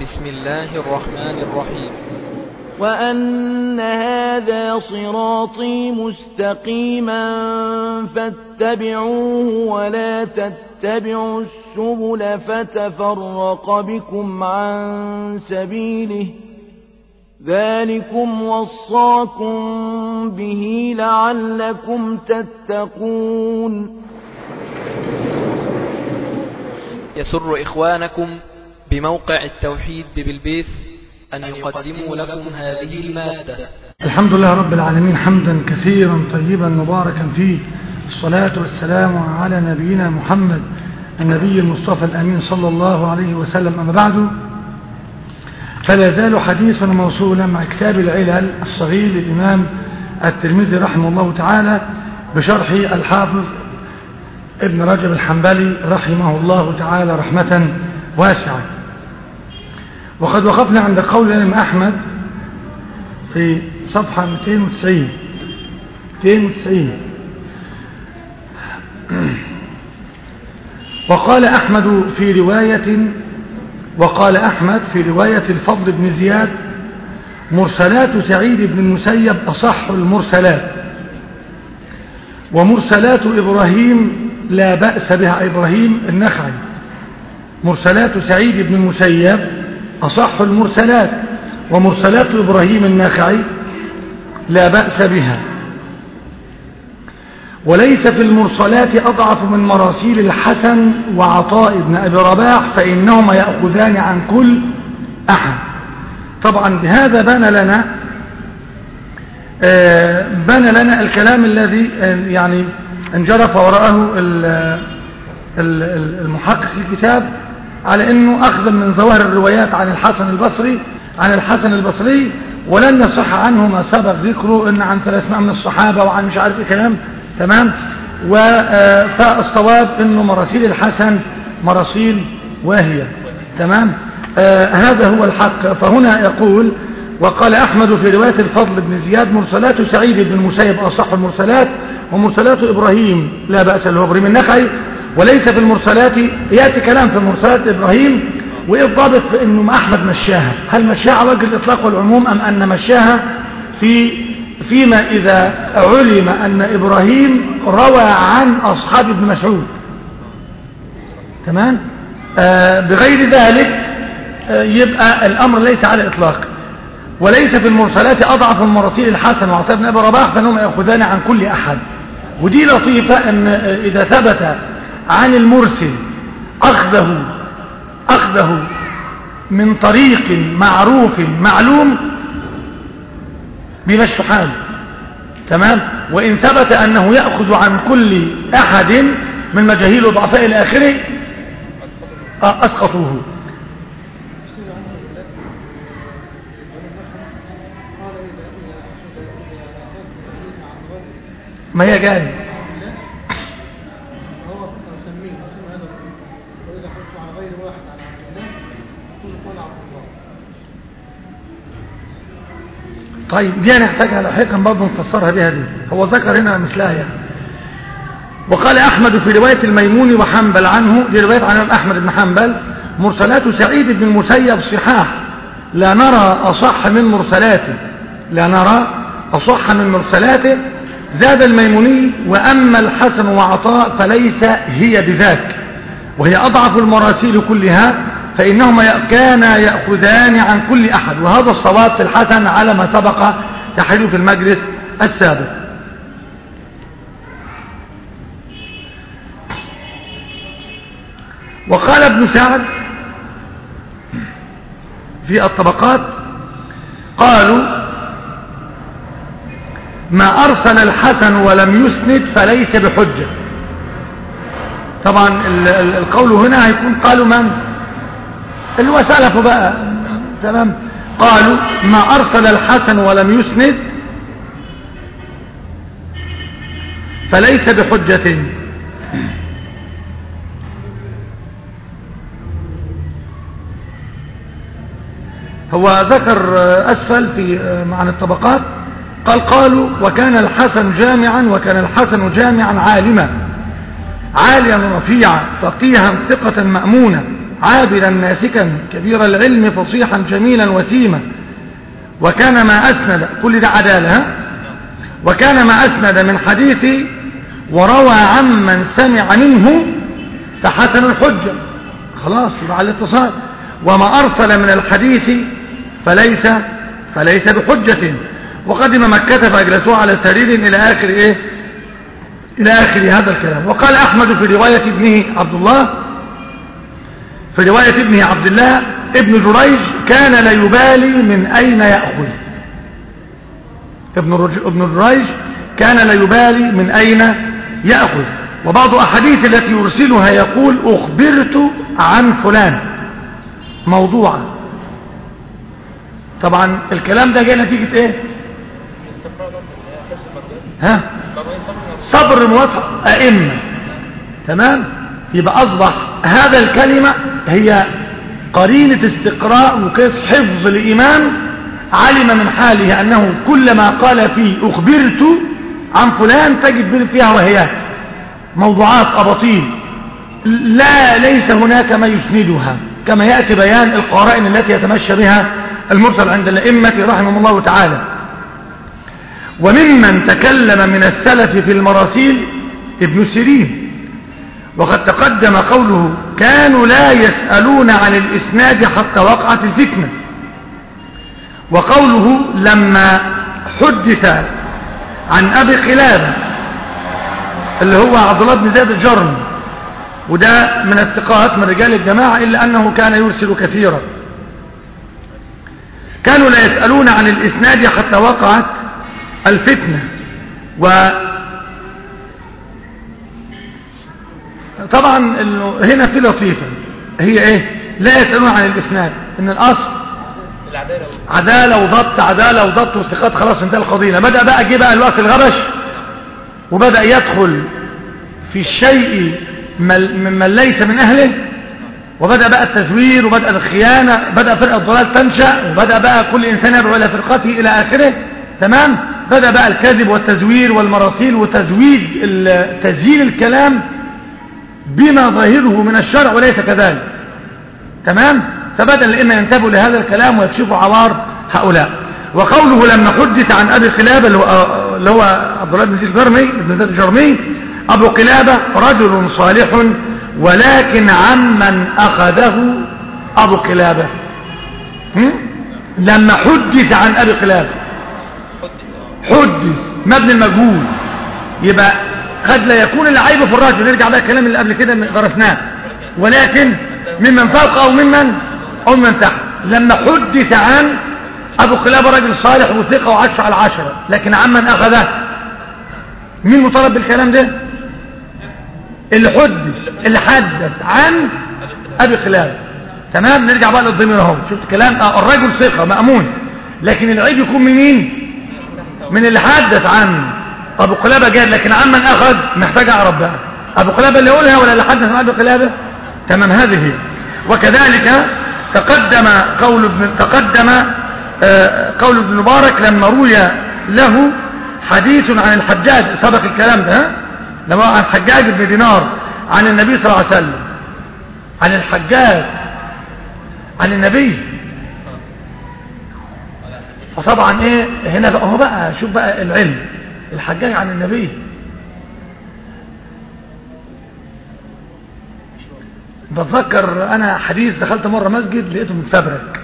بسم الله الرحمن الرحيم وأن هذا صراطي مستقيما فاتبعوه ولا تتبعوا السبل فتفرق بكم عن سبيله ذلكم وصاكم به لعلكم تتقون يسر إخوانكم بموقع التوحيد ببلبيس أن يقدموا لكم هذه المادة الحمد لله رب العالمين حمدا كثيرا طيبا مباركا فيه الصلاة والسلام على نبينا محمد النبي المصطفى الأمين صلى الله عليه وسلم أما بعد فلا زال حديثنا موصولا مع كتاب العلل الصغير للإمام الترمذي رحمه الله تعالى بشرح الحافظ ابن رجب الحنبلي رحمه الله تعالى رحمة واسعة وقد وقفنا عند قول الإمام أحمد في صفحة 290 290 وقال أحمد في رواية وقال أحمد في رواية الفضل بن زياد مرسلات سعيد بن المسيب أصح المرسلات ومرسلات إبراهيم لا بأس بها إبراهيم النخعي مرسلات سعيد بن المسيب أصح المرسلات ومرسلات إبراهيم النخعي لا بأس بها وليس في المرسلات أضعف من مراسيل الحسن وعطاء بن أبي رباح فإنهما يأخذان عن كل أحد طبعا بهذا بان لنا بان لنا الكلام الذي يعني انجرف وراءه المحقق الكتاب على انه اخذا من ظواهر الروايات عن الحسن البصري عن الحسن البصري ولن يصح عنه ما سبق ذكره ان عن 300 من الصحابة وعن مش عارف ايه كلام تمام فالصواب انه مراسيل الحسن مراسيل واهية تمام آه هذا هو الحق فهنا يقول وقال أحمد في رواية الفضل بن زياد مرسلات سعيد بن المسيب أصح المرسلات ومرسلات إبراهيم لا بأس له إبراهيم النخعي وليس في المرسلات يأتي كلام في مرسلات إبراهيم وإيه الضابط في أنه ما أحمد مشاها هل مشاها على وجه الإطلاق والعموم أم أن مشاها في فيما إذا علم أن إبراهيم روى عن أصحاب ابن مسعود تمام آه بغير ذلك آه يبقى الأمر ليس على إطلاق وليس في المرسلات أضعف من مراسيل الحسن وعطاء بن أبي رباح فإنهم يأخذان عن كل أحد ودي لطيفة أن إذا ثبت عن المرسل أخذه أخذه من طريق معروف معلوم بمشي حاله تمام وإن ثبت أنه يأخذ عن كل أحد من مجاهيل وضعفاء إلى آخره أسقطوه ما هي جاي طيب دي هنحتاجها لاحقا برضه نفسرها بها دي هو ذكر هنا مثلها يعني وقال احمد في روايه الميمون وحنبل عنه دي روايه عن احمد بن حنبل مرسلات سعيد بن المسيب صحاح لا نرى اصح من مرسلاته لا نرى اصح من مرسلاته زاد الميموني واما الحسن وعطاء فليس هي بذاك وهي اضعف المراسيل كلها فإنهما كانا يأخذان عن كل أحد وهذا الصواب في الحسن على ما سبق تحريره في المجلس السابق وقال ابن سعد في الطبقات قالوا ما أرسل الحسن ولم يسند فليس بحجة طبعا القول هنا هيكون قالوا من اللي هو سلفه بقى تمام قالوا ما أرسل الحسن ولم يسند فليس بحجة هو ذكر أسفل في عن الطبقات قال قالوا وكان الحسن جامعا وكان الحسن جامعا عالما عاليا رفيعا فقيها ثقة مأمونا عابدا ناسكا كبير العلم فصيحا جميلا وسيما وكان ما أسند كل ده عدالة ها؟ وكان ما أسند من حديث وروى عمن سمع منه فحسن الحجة خلاص يبقى على الاتصال وما أرسل من الحديث فليس فليس بحجة وقدم مكة فأجلسوه على سرير إلى آخر إيه إلى آخر هذا الكلام وقال أحمد في رواية ابنه عبد الله في رواية ابنه عبد الله ابن جريج كان لا يبالي من أين يأخذ ابن رج... ابن جريج كان لا يبالي من أين يأخذ وبعض أحاديث التي يرسلها يقول أخبرت عن فلان موضوعا طبعا الكلام ده جاي نتيجة ايه ها صبر موافق أئمة تمام يبقى أصبح هذا الكلمة هي قرينة استقراء وكيف حفظ الإمام علم من حاله أنه كلما قال فيه أخبرت عن فلان تجد فيها وهيات موضوعات أباطيل لا ليس هناك ما يسندها كما يأتي بيان القرائن التي يتمشى بها المرسل عند الأئمة رحمه الله تعالى وممن تكلم من السلف في المراسيل ابن سيرين وقد تقدم قوله كانوا لا يسألون عن الإسناد حتى وقعت الفتنة وقوله لما حدث عن أبي قلابة اللي هو عبد الله بن زيد الجرم وده من الثقات من رجال الجماعة إلا أنه كان يرسل كثيرا كانوا لا يسألون عن الإسناد حتى وقعت الفتنة و طبعا هنا في لطيفة هي ايه لا يسألون عن الإسناد ان الأصل عدالة وضبط عدالة وضبط وثقات خلاص انتهى القضية بدأ بقى جه بقى الوقت الغبش وبدأ يدخل في الشيء ممن ليس من أهله وبدأ بقى التزوير وبدأ الخيانة بدأ فرقة الضلال تنشأ وبدأ بقى كل إنسان يدعو إلى فرقته إلى آخره تمام بدأ بقى الكذب والتزوير والمراسيل وتزويد تزيين الكلام بما ظاهره من الشرع وليس كذلك تمام فبدأ الأئمة ينتبهوا لهذا الكلام ويكشفوا عوار هؤلاء وقوله لما حدث عن أبي قلابة اللي هو عبد الله بن زيد الجرمي ابن زيد الجرمي أبو قلابة رجل صالح ولكن عمن أخذه أبو قلابة لما حدث عن أبي قلابة حدث مبني المجهول يبقى قد لا يكون العيب في الرجل نرجع بقى الكلام اللي قبل كده درسناه ولكن ممن فوق أو ممن أو من تحت لما حدث عن أبو قلابة رجل صالح وثقة وعشر على عشرة لكن عمن أخذه مين مطالب بالكلام ده اللي حدث اللي حدث عن أبي قلابة تمام نرجع بقى للضمير اهو شفت كلام آه الرجل ثقة مأمون لكن العيب يكون من مين من اللي حدث عن أبو قلابة جاد لكن عمن أخذ محتاج أعرف بقى أبو قلابة اللي يقولها ولا اللي حدث عن أبو قلابة تمام هذه هي وكذلك تقدم قول ابن تقدم آه قول ابن مبارك لما روي له حديث عن الحجاج سبق الكلام ده لما عن حجاج بن دينار عن النبي صلى الله عليه وسلم عن الحجاج عن النبي فطبعا ايه هنا بقى هو بقى شوف بقى العلم الحجاج عن النبي بتذكر انا حديث دخلت مرة مسجد لقيته متفبرك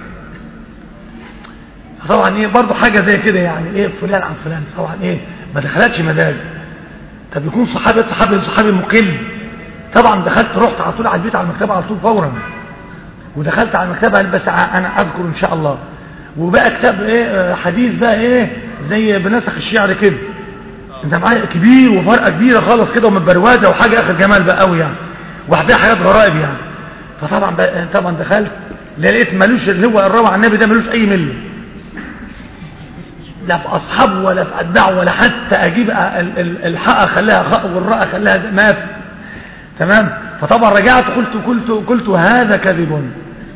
طبعا ايه برضه حاجة زي كده يعني ايه فلان عن فلان طبعا ايه ما دخلتش مزاج طب يكون صحابي صحابي صحابي مقل طبعا دخلت رحت على طول على البيت على المكتبة على طول فورا ودخلت على المكتبة بس انا اذكر ان شاء الله وبقى كتاب ايه حديث بقى ايه زي بنسخ الشعر كده انت معايا كبير وفرقه كبيره خالص كده ومتبروزه وحاجه اخر جمال بقى قوي يعني وحدها حاجات غرائب يعني فطبعا بقى طبعا دخلت لقيت ملوش اللي هو الروع عن النبي ده ملوش اي مله لا في اصحابه ولا في اتباعه ولا حتى اجيب الحاء خلاها خاء والراء خلاها ما في تمام فطبعا رجعت قلت قلت قلت هذا كذب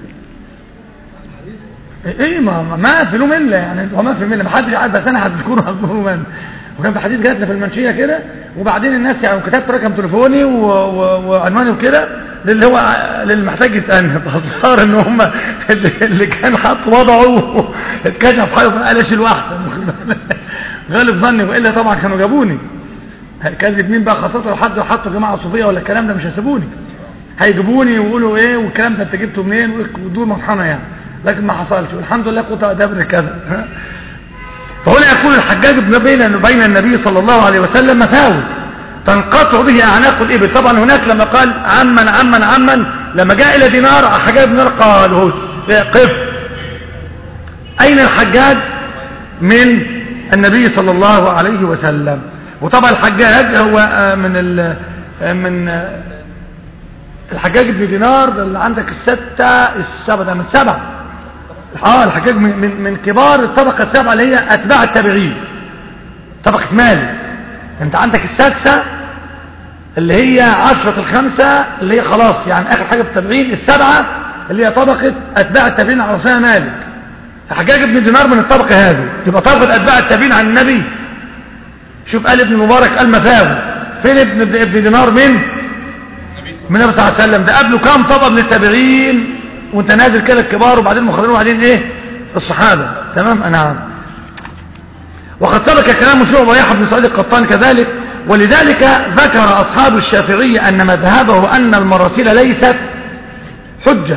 ايه ما ما في له مله يعني هو ما في مله ما حدش عارف بس انا هذكره هذكره من وكان في حديث جاتنا في المنشيه كده وبعدين الناس يعني كتبت رقم تليفوني وعنواني وكده للي هو للي محتاج يسالني فالظاهر ان هم اللي, اللي كان حط وضعه اتكشف حاجه فقال اشيله احسن غالب ظني والا طبعا كانوا جابوني كذب مين بقى خاصه لو حد حطوا جماعه صوفيه ولا الكلام ده مش هيسيبوني هيجيبوني ويقولوا ايه والكلام ده انت جبته منين ودول مطحنه يعني لكن ما حصلش والحمد لله قطع دبر كذا فهنا يقول الحجاج بن بين بين النبي صلى الله عليه وسلم مفاوز تنقطع به اعناق الابل طبعا هناك لما قال عمن عمن عمن لما جاء الى دينار حجاج بن قال هو قف اين الحجاج من النبي صلى الله عليه وسلم وطبعا الحجاج هو من ال من الحجاج بن دينار ده اللي عندك الستة السبعة ده من سبعة اه الحجاج من, من, من كبار الطبقة السبعة اللي هي اتباع التابعين طبقة مالك انت عندك السادسة اللي هي عشرة الخمسة اللي هي خلاص يعني اخر حاجة في التابعين السبعة اللي هي طبقة اتباع التابعين على رأسها مالك فحجاج بن دينار من الطبقة هذه يبقى طبقة اتباع التابعين عن النبي شوف قال ابن مبارك قال مفاوز فين ابن ابن دينار من من النبي صلى الله عليه وسلم ده قبله كام طبقه من التابعين وانت نازل كده الكبار وبعدين المخضرين وبعدين ايه الصحابه تمام نعم وقد سبق كلام شعبة ويحيى بن سعيد القطان كذلك ولذلك ذكر أصحاب الشافعية أن مذهبه أن المراسيل ليست حجة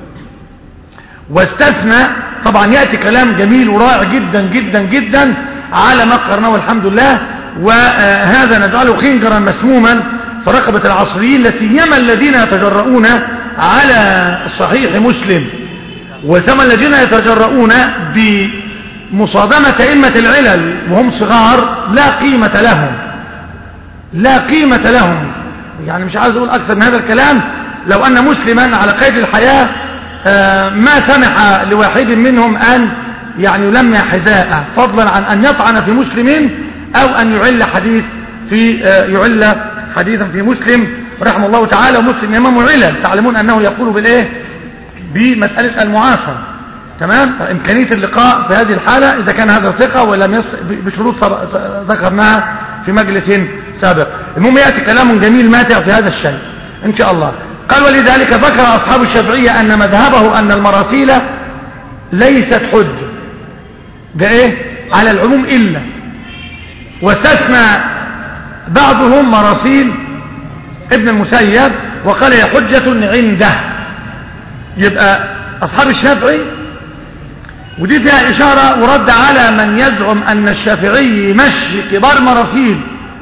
واستثنى طبعا يأتي كلام جميل ورائع جدا جدا جدا على ما قرناه الحمد لله وهذا نجعله خنجرا مسموما في رقبة العصريين لسيما الذين يتجرؤون على صحيح مسلم وسما الذين يتجرؤون بمصادمة أئمة العلل وهم صغار لا قيمة لهم لا قيمة لهم يعني مش عايز أقول أكثر من هذا الكلام لو أن مسلما على قيد الحياة ما سمح لواحد منهم أن يعني يلمع حذاءه فضلا عن أن يطعن في مسلم أو أن يعل حديث في يعل حديثا في مسلم رحمه الله تعالى ومسلم إمام علل تعلمون أنه يقول بالإيه بمسألة المعاصرة تمام إمكانية اللقاء في هذه الحالة إذا كان هذا ثقة ولم يص... بشروط ذكرناها في مجلس سابق المهم يأتي كلام جميل ماتع في هذا الشيء إن شاء الله قال ولذلك ذكر أصحاب الشافعية أن مذهبه أن المراسيل ليست حجة ده إيه على العموم إلا واستثنى بعضهم مراسيل ابن المسيب وقال هي حجة عنده يبقى أصحاب الشافعي ودي فيها إشارة ورد على من يزعم أن الشافعي يمشي كبار مراسيل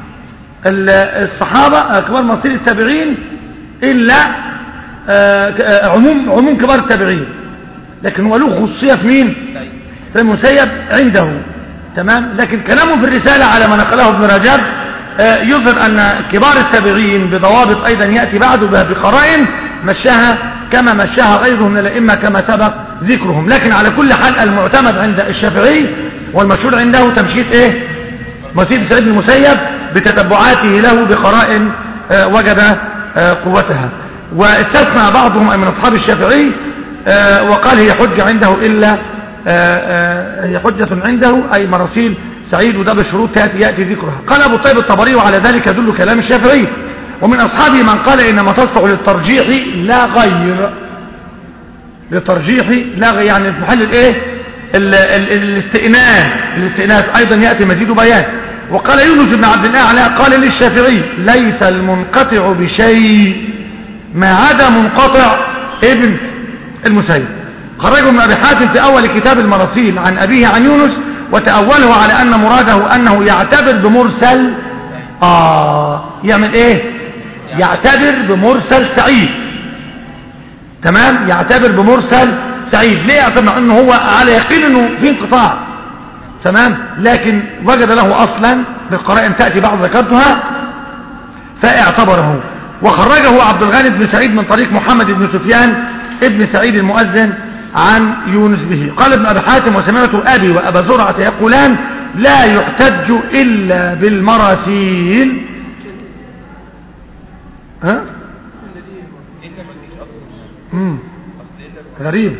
الصحابة كبار مراسيل التابعين إلا عموم عموم كبار التابعين لكن هو له خصوصية في مين في المسيب عنده تمام لكن كلامه في الرسالة على ما نقله ابن رجب يظهر أن كبار التابعين بضوابط أيضا يأتي بعده بقرائن مشاها كما مشاها غيره من الأئمة كما سبق ذكرهم لكن على كل حال المعتمد عند الشافعي والمشهور عنده تمشيط ايه مسيب سعيد المسيب بتتبعاته له بقرائن وجد قوتها واستثنى بعضهم من أصحاب الشافعي وقال هي حجة عنده إلا هي حجة عنده أي مراسيل سعيد وده بشروط يأتي ذكرها قال أبو طيب الطبري وعلى ذلك يدل كلام الشافعي ومن أصحابه من قال إنما تصلح للترجيح لا غير للترجيح لا غير يعني في محل الايه الاستئناف الاستئناف أيضا يأتي مزيد بيان وقال يونس بن عبد الأعلى قال للشافعي ليس المنقطع بشيء ما عدا منقطع ابن المسيب خرجه من أبي حاتم في أول كتاب المراسيل عن أبيه عن يونس وتأوله على أن مراده أنه يعتبر بمرسل آه يعمل إيه يعتبر بمرسل سعيد تمام يعتبر بمرسل سعيد ليه يعتبر أنه هو على يقين أنه في انقطاع تمام لكن وجد له أصلا بالقرائن تأتي بعض ذكرتها فاعتبره وخرجه عبد الغني بن سعيد من طريق محمد بن سفيان ابن سعيد المؤذن عن يونس به قال ابن أبي حاتم وسمعت أبي وأبا زرعة يقولان لا يحتج إلا بالمراسيل ها مم. غريب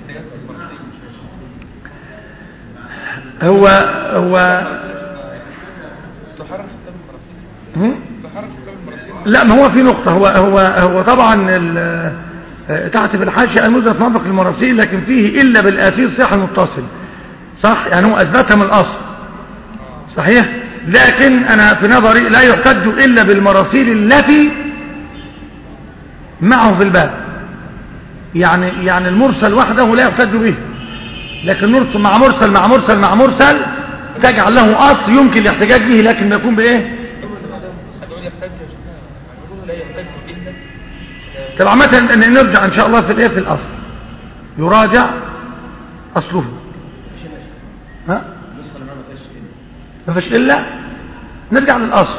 هو هو تحرف كتاب المراسيل هم؟ تحرف كتاب المراسيل لا ما هو في نقطة هو هو هو طبعا ال- آه، تحت في الحاشية المزنة في منطق المراسيل لكن فيه إلا بالآثير صح المتصل صح يعني هو أثبتها من الأصل صحيح لكن أنا في نظري لا يحتج إلا بالمراسيل التي معه في الباب يعني يعني المرسل وحده لا يحتج به لكن مرسل مع مرسل مع مرسل مع مرسل تجعل له أصل يمكن الاحتجاج به لكن يكون بإيه هنقول يحتج يا شيخنا هنقول لا يحتج إلا طب عامة ان نرجع ان شاء الله في الايه في الاصل يراجع اصله ها ما فيش الا نرجع للاصل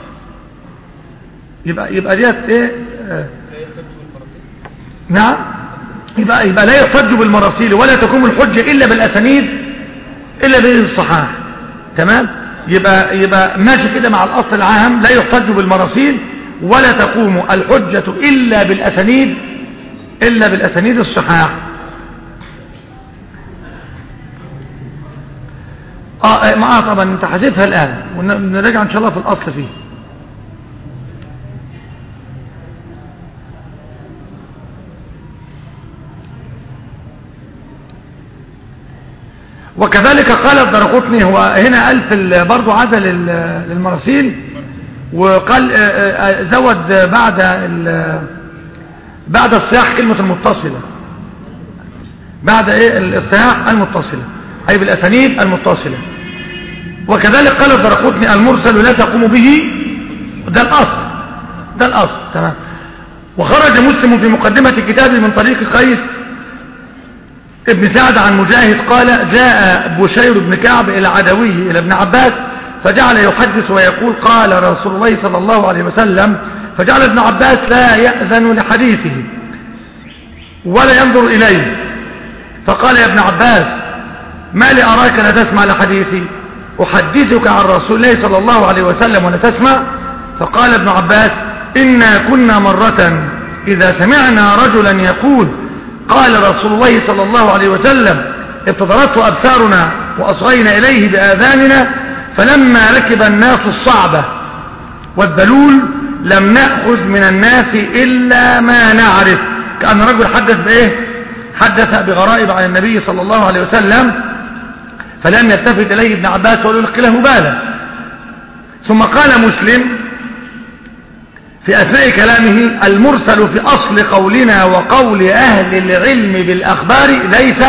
يبقى يبقى ديت ايه آه، لا يحتج بالمراسيل نعم يبقى يبقى لا يحتج بالمراسيل ولا تقوم الحجه الا بالاسانيد الا بالصحاح تمام يبقى يبقى ماشي كده مع الاصل العام لا يحتج بالمراسيل ولا تقوم الحجه الا بالاسانيد الا بالاسانيد الصحاح اه آه، ما آه طبعا انت حذفها الان ونرجع ان شاء الله في الاصل فيه وكذلك قال الدرقطني هو هنا ألف ال- برضو عزل ال- للمراسيل وقال آه، آه، زود بعد ال- بعد الصياح كلمة المتصلة بعد ايه الصياح المتصلة أي بالأسانيد المتصلة وكذلك قال الدرقطني المرسل لا تقوم به ده الأصل ده الأصل تمام وخرج مسلم في مقدمة كتابه من طريق قيس ابن سعد عن مجاهد قال جاء بشير بن كعب إلى عدويه إلى ابن عباس فجعل يحدث ويقول قال رسول الله صلى الله عليه وسلم فجعل ابن عباس لا يأذن لحديثه ولا ينظر إليه فقال يا ابن عباس ما لي أراك لا تسمع لحديثي أحدثك عن رسول الله صلى الله عليه وسلم ولا تسمع فقال ابن عباس إنا كنا مرة إذا سمعنا رجلا يقول قال رسول الله صلى الله عليه وسلم ابتدرته أبصارنا وأصغينا إليه بآذاننا فلما ركب الناس الصعبة والذلول لم نأخذ من الناس إلا ما نعرف كأن رجل حدث بإيه حدث بغرائب عن النبي صلى الله عليه وسلم فلم يلتفت إليه ابن عباس ولو يلقي له بالا ثم قال مسلم في أثناء كلامه المرسل في أصل قولنا وقول أهل العلم بالأخبار ليس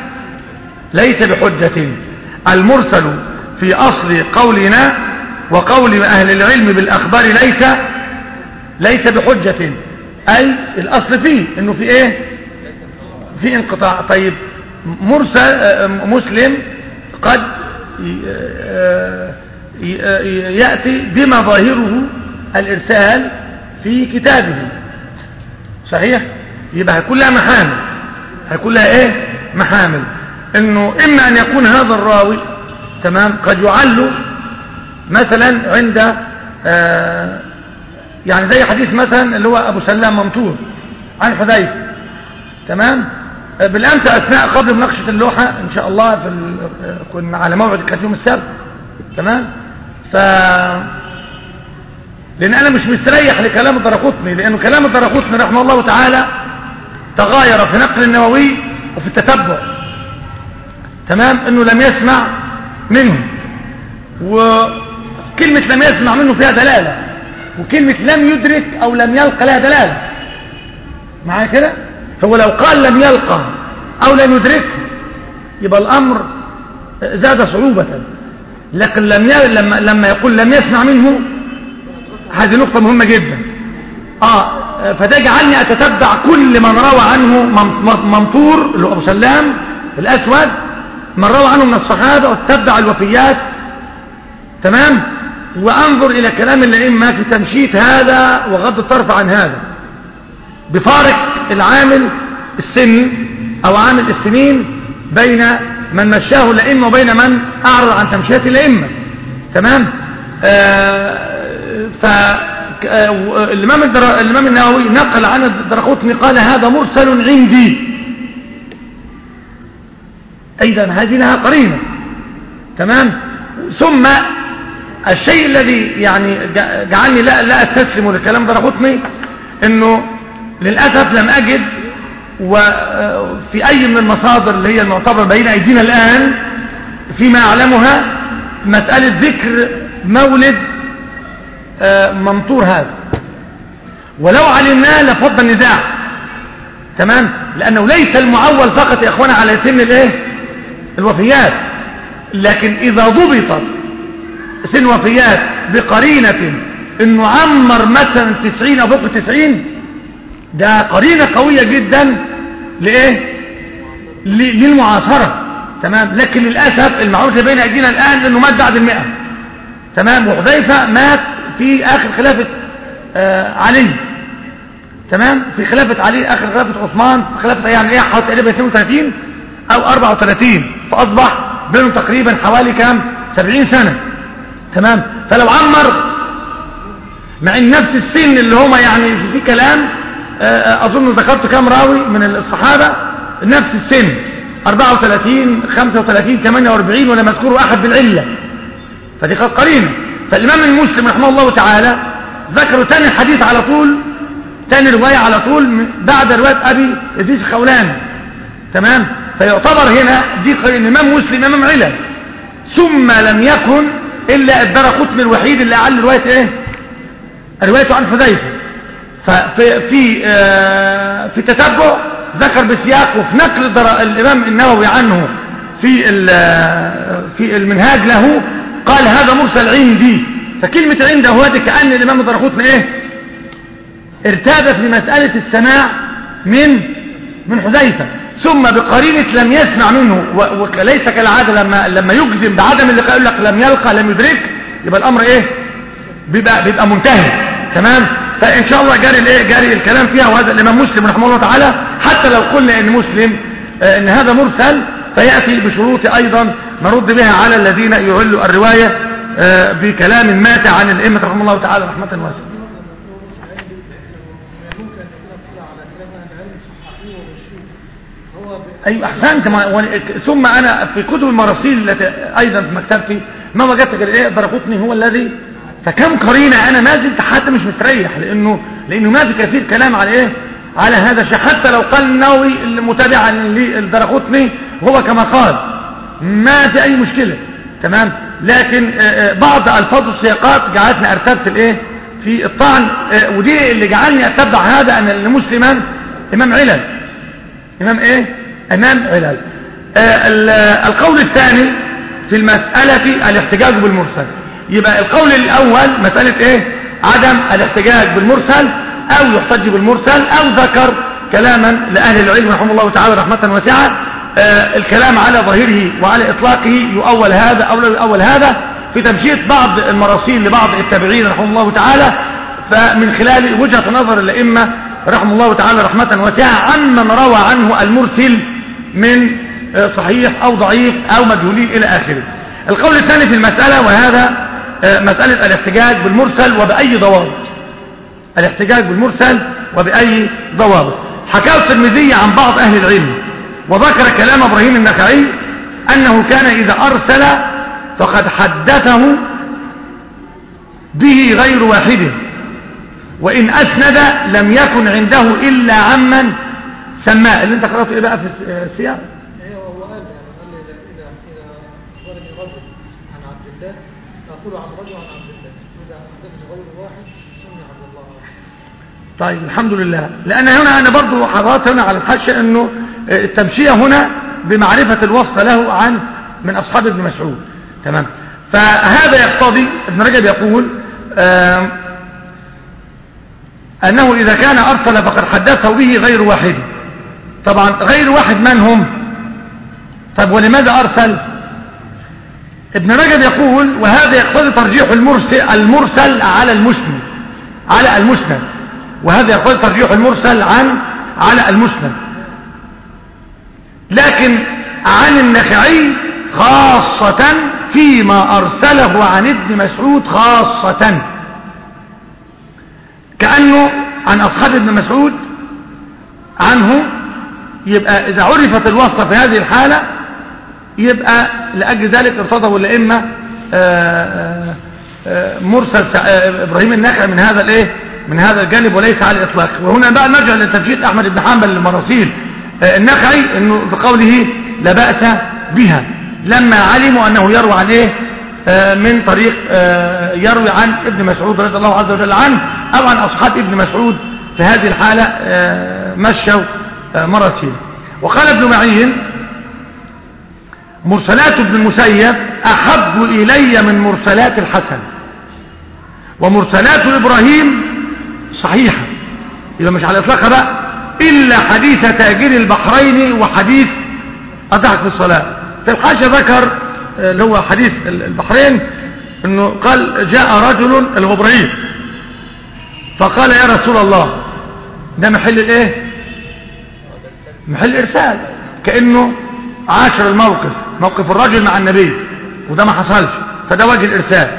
ليس بحجة المرسل في أصل قولنا وقول أهل العلم بالأخبار ليس ليس بحجة أي الأصل فيه إنه في إيه في انقطاع طيب مرسل آه، مسلم قد ي- آه، ي- آه، يأتي بما ظاهره الإرسال في كتابه صحيح يبقى هيكون لها محامل هيكون لها ايه محامل انه اما ان يكون هذا الراوي تمام قد يعل مثلا عند آه يعني زي حديث مثلا اللي هو ابو سلام ممتور عن حذيفه تمام آه، بالامس اثناء قبل مناقشه اللوحه ان شاء الله في ال- آه، كنا على موعد كانت يوم السبت تمام ف لان انا مش مستريح لكلام الدرقطني لانه كلام الدرقطني رحمه الله تعالى تغاير في نقل النووي وفي التتبع تمام انه لم يسمع منه وكلمة لم يسمع منه فيها دلالة وكلمة لم يدرك او لم يلقى لها دلالة معايا كده هو لو قال لم يلقى او لم يدرك يبقى الامر زاد صعوبة لكن لم ي... لما لما يقول لم يسمع منه هذه نقطة مهمة جدا اه فده جعلني اتتبع كل من روى عنه مم- مم- ممطور اللي هو ابو سلام الاسود من روى عنه من الصحابة واتبع الوفيات تمام وانظر الى كلام الائمة في تمشيط هذا وغض الطرف عن هذا بفارق العامل السن او عامل السنين بين من مشاه الائمه وبين من اعرض عن تمشيات الائمه تمام آه ف آه، الامام الدر- الامام النووي نقل عن الدرقطني قال هذا مرسل عندي ايضا هذه لها قرينه تمام ثم الشيء الذي يعني جع- جعلني لا لا استسلم للكلام ده رغبتني انه للاسف لم اجد وفي اي من المصادر اللي هي المعتبره بين ايدينا الان فيما اعلمها مساله ذكر مولد آه، ممطور هذا ولو علمناه لفض النزاع تمام لانه ليس المعول فقط يا اخوانا على سن الايه الوفيات لكن اذا ضبطت سن وفيات بقرينة انه عمر مثلا تسعين او فوق تسعين ده قرينة قوية جدا لايه ل- للمعاصرة تمام لكن للأسف المعروف بين ايدينا الان انه مات بعد المئة تمام وحذيفة مات في اخر خلافة آه علي تمام في خلافة علي اخر خلافة عثمان في خلافة يعني ايه حوالي تقريبا 32 او 34 فاصبح بينهم تقريبا حوالي كام 70 سنة تمام فلو عمر مع ان نفس السن اللي هما يعني في, في كلام آه، اظن ذكرت كام راوي من الصحابة نفس السن 34 35 48 ولا مذكور احد بالعلة فدي قد قرينة فالامام المسلم رحمه الله تعالى ذكروا تاني حديث على طول تاني رواية على طول من- بعد رواية ابي ادريس الخولاني تمام فيعتبر هنا دي قرينة امام مسلم امام علة ثم لم يكن الا الدرقطن الوحيد اللي اعل رواية ايه روايته عن حذيفه ففي في آه في تتبع ذكر بسياق وفي نقل در- الامام النووي عنه في ال- آه، في المنهاج له قال هذا مرسل عندي فكلمة عنده هو دي كأن الامام الدرقطني ايه ارتاب في مسألة السماع من من حذيفة ثم بقرينة لم يسمع منه و- وليس كالعادة لما لما يجزم بعدم اللقاء يقول لك لم يلقى لم يدرك يبقى الامر ايه بيبقى بيبقى منتهي تمام فان شاء الله جاري الايه جاري الكلام فيها وهذا الامام مسلم رحمه الله تعالى حتى لو قلنا ان مسلم آه، ان هذا مرسل فياتي بشروط ايضا نرد بها على الذين يعلوا الروايه آه، بكلام مات عن الائمه رحمه الله تعالى رحمه واسعه ايوه احسنت ما و- ثم انا في كتب المراسيل التي ايضا في مكتبتي ما وجدت غير ايه درقطني هو الذي فكم قرينه انا ما زلت حتى مش مستريح لانه لانه ما في كثير كلام على ايه على هذا الشيء حتى لو قال النووي المتابعا للدرقطني هو كما قال ما في اي مشكله تمام لكن آه، آه، بعض الفاظ السياقات جعلتني ارتب في الايه في الطعن آه، ودي اللي جعلني اتبع هذا ان المسلما امام علل امام ايه امام علل آه ال- القول الثاني في المسألة الاحتجاج بالمرسل يبقى القول الاول مسألة ايه عدم الاحتجاج بالمرسل او يحتج بالمرسل او ذكر كلاما لأهل العلم رحمه الله تعالى رحمة واسعة آه الكلام على ظاهره وعلى اطلاقه يؤول هذا او لا يؤول هذا في تمشيط بعض المراسيل لبعض التابعين رحمه الله تعالى فمن خلال وجهة نظر الأئمة رحمه الله تعالى رحمة واسعة عمن روى عنه المرسل من آه، صحيح أو ضعيف أو مجهولين إلى آخره القول الثاني في المسألة وهذا آه، مسألة الاحتجاج بالمرسل وبأي ضوابط الاحتجاج بالمرسل وبأي ضوابط حكاه الترمذي عن بعض أهل العلم وذكر كلام إبراهيم النخعي أنه كان إذا أرسل فقد حدثه به غير واحد وإن أسند لم يكن عنده إلا عمن سماه اللي انت قرأته ايه بقى في الس- آه، السياق ايوه هو قال يعني قال لي اذا اذا اذا اخبرني رجل عن عبد الله فاقول عن رجل عن عبد الله اذا حدثني غير واحد سمي عبد الله طيب الحمد لله لأن هنا أنا برضو حضرت هنا على الحاشة أنه آه، التمشية هنا بمعرفة الوصف له عن من أصحاب ابن مسعود تمام فهذا يقتضي ابن رجب يقول آم، أنه إذا كان أرسل فقد حدثه به غير واحد طبعا غير واحد من هم طيب ولماذا أرسل ابن رجب يقول وهذا يقتضي ترجيح المرسل, المرسل على المسند على المسند وهذا يقتضي ترجيح المرسل عن على المسند لكن عن النخعي خاصة فيما أرسله عن ابن مسعود خاصة كأنه عن أصحاب ابن مسعود عنه يبقى إذا عرفت الوصفة في هذه الحالة يبقى لأجل ذلك ارتضوا الأئمة آه، آه، آه، مرسل سع- آه، ابراهيم النخعي من هذا الايه من هذا الجانب وليس على الاطلاق وهنا بقى نرجع لتفجير احمد بن حنبل للمراسيل آه، النخعي انه بقوله لا باس بها لما علموا انه يروي عن ايه آه، من طريق آه، يروي عن ابن مسعود رضي الله عز وجل عنه او عن اصحاب ابن مسعود في هذه الحاله آه، مشوا آه، مراسيل وقال ابن معين مرسلات ابن المسيب أحب إلي من مرسلات الحسن ومرسلات إبراهيم صحيحة إذا مش على إطلاقها بقى إلا حديث تاجر البحرين وحديث أضحك في الصلاة في الحاشة ذكر آه، اللي هو حديث البحرين انه قال جاء رجل اللي هو ابراهيم فقال يا رسول الله ده محل الايه محل ارسال كانه عاشر الموقف موقف الرجل مع النبي وده ما حصلش فده وجه الارسال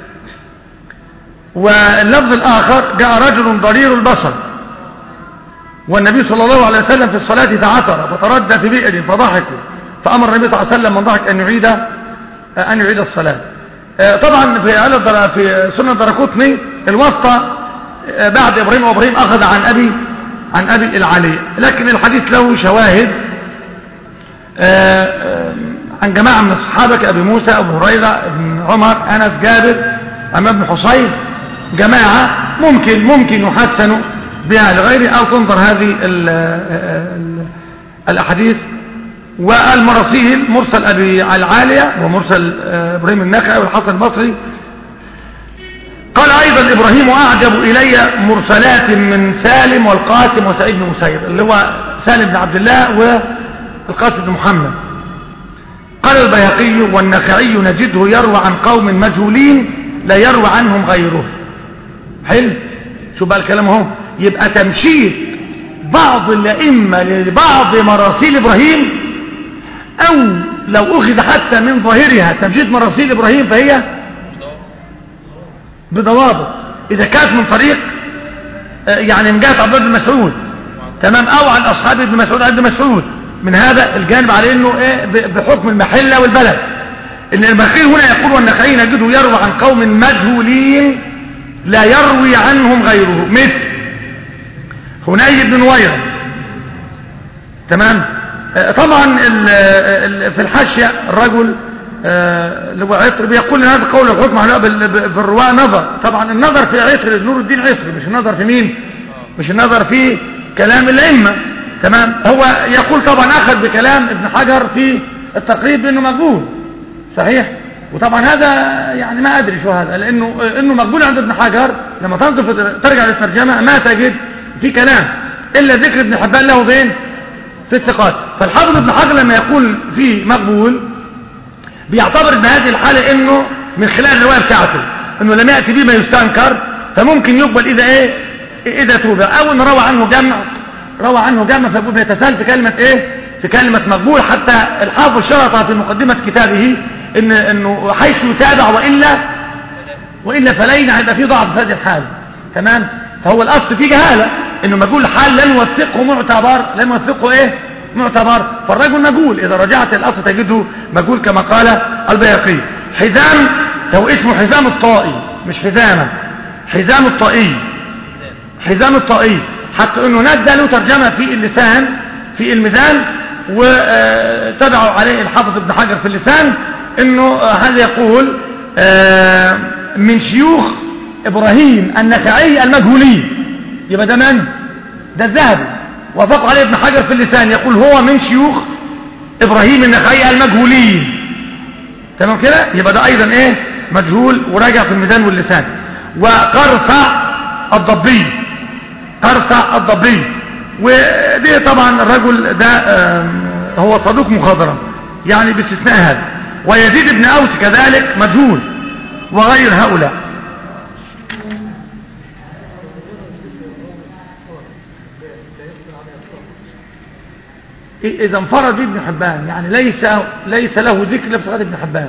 واللفظ الاخر جاء رجل ضرير البصر والنبي صلى الله عليه وسلم في الصلاة تعثر فتردى في بئر فضحكوا فأمر النبي صلى الله عليه وسلم من ضحك أن يعيد أن يعيد الصلاة آه، طبعا في آل الدر- في سنة دركوتني الواسطة آه، بعد إبراهيم وإبراهيم أخذ عن أبي عن أبي العلي لكن الحديث له شواهد آه، آه، عن جماعة من الصحابة كأبي موسى أبو هريرة ابن عمر أنس جابر عماد بن حصين جماعة ممكن ممكن يحسنوا بها لغيره أو تنظر هذه ال ال الأحاديث والمراسيل مرسل أبي العالية ومرسل آه، إبراهيم النخعي والحسن البصري قال أيضا إبراهيم أعجب إلي مرسلات من سالم والقاسم وسعيد بن مسيب اللي هو سالم بن عبد الله والقاسم بن محمد قال البيهقي والنخعي نجده يروى عن قوم مجهولين لا يروى عنهم غيره حلو شو بقى الكلام اهو يبقى تمشيط بعض الأئمة لبعض مراسيل إبراهيم أو لو أخذ حتى من ظاهرها تمشيط مراسيل إبراهيم فهي بضوابط إذا كانت من طريق آه، يعني من جهة عبد الله بن مسعود تمام أو عن أصحاب ابن مسعود عن ابن مسعود من هذا الجانب على أنه إيه ب- بحكم المحلة والبلد إن المخير هنا يقول والنخعي نجده يروى عن قوم مجهولين لا يروي عنهم غيره مثل هني بن نويرة تمام آه، طبعا ال- ال- في الحاشية الرجل آه، اللي هو عطر بيقول ان هذا قول الحكم على بال- ب- في الرواة نظر طبعا النظر في عطر نور الدين عطر مش النظر في مين مش النظر في كلام الأئمة تمام هو يقول طبعا أخذ بكلام ابن حجر في التقريب بأنه مقبول صحيح وطبعا هذا يعني ما أدري شو هذا لأنه إنه مقبول عند ابن حجر لما تنظر في- ترجع للترجمة ما تجد في كلام إلا ذكر ابن حبان له فين في الثقات فالحافظ ابن حجر لما يقول في مقبول بيعتبر ان هذه الحالة انه من خلال الرواية بتاعته انه لم يأتي به ما يستنكر فممكن يقبل اذا ايه اذا توب او ان روى عنه جمع روى عنه جمع فيقول بيتسال في كلمة ايه في كلمة مقبول حتى الحافظ شرط في مقدمة كتابه ان انه حيث يتابع والا والا فلين هيبقى في ضعف في هذه الحالة تمام فهو الاصل فيه جهالة انه مجهول الحال لن يوثقه معتبر لن يوثقه ايه معتبر فالرجل مجهول اذا رجعت الاصل تجده مجهول كما قال البيهقي حزام هو اسمه حزام الطائي مش حزامة حزام الطائي حزام الطائي حتى انه نزل له ترجمة في اللسان في الميزان وتبعوا عليه الحافظ ابن حجر في اللسان انه آه، هذا يقول آه، من شيوخ ابراهيم النخعي المجهولين يبقى ده من ده الذهبي وافق عليه ابن حجر في اللسان يقول هو من شيوخ ابراهيم النخعي المجهولين تمام كده يبقى ده ايضا ايه مجهول وراجع في الميزان واللسان وقرصع الضبي قرصع الضبي ودي طبعا الرجل ده آم، هو صدوق مخضرم يعني باستثناء هذا ويزيد بن اوس كذلك مجهول وغير هؤلاء إذا انفرد به ابن حبان يعني ليس ليس له ذكر الا بصيغه ابن حبان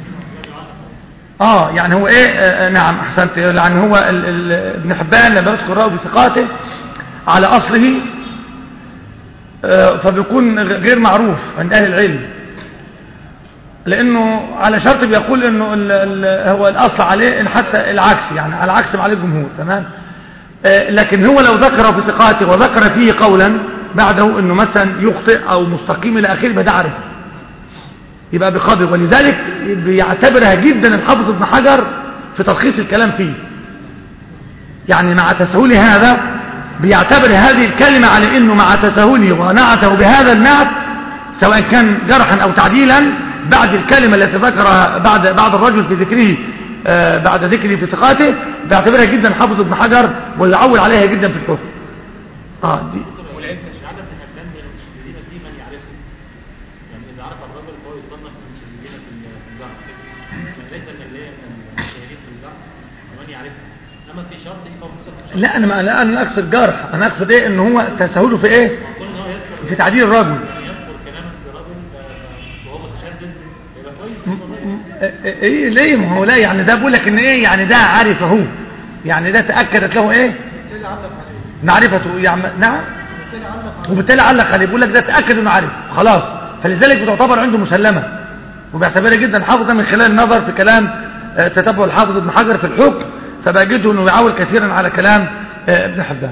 اه يعني هو ايه آه آه، نعم احسنت يعني هو ال ال ابن حبان لما يذكر راوي بثقاته على اصله آه فبيكون غ- غير معروف عند اهل العلم لانه على شرط بيقول انه ال ال هو الاصل عليه إن حتى العكس يعني على عكس ما عليه الجمهور تمام آه، لكن هو لو ذكر في ثقاته وذكر فيه قولا بعده انه مثلا يخطئ او مستقيم الى اخره يبقى ده عارف يبقى بقدر ولذلك بيعتبرها جدا الحافظ ابن حجر في تلخيص الكلام فيه يعني مع تسهل هذا بيعتبر هذه الكلمة على انه مع تسهله ونعته بهذا النعت سواء كان جرحا او تعديلا بعد الكلمة التي ذكرها بعد بعد الرجل في ذكره آه، بعد ذكره في ثقاته بيعتبرها جدا حافظ ابن حجر واللي عليها جدا في الحكم اه دي والعلم الشهادة تقدم من المشهدين في من يعرفه يعني إذا عرف الرجل فهو يصنف من المشهدين في ال- في الجرح يعني ليس من اللي هي من المشهدين في الجرح ومن يعرفه أما في شرط فهو مستقر شرط لا انا ما لا انا اقصد جرح انا اقصد ايه ان هو تساهله في ايه كون إن هو يذكر في تعديل الرجل يعني يذكر كلاما في رجل آه، وهو متشدد يبقى كويس ايه إيه ليه ما هو لا يعني ده بقول لك ان ايه يعني ده عرفه يعني ده تاكدت له ايه بالتالي علق عليه معرفته يعني نعم بالتالي علق عليه وبالتالي علق عليه بيقول لك ده تاكد انه عارف خلاص فلذلك بتعتبر عنده مسلمه وبيعتبرها جدا حافظه من خلال النظر في كلام آه، تتبع الحافظ ابن حجر في الحكم فبجده انه يعول كثيرا على كلام آه، ابن حبان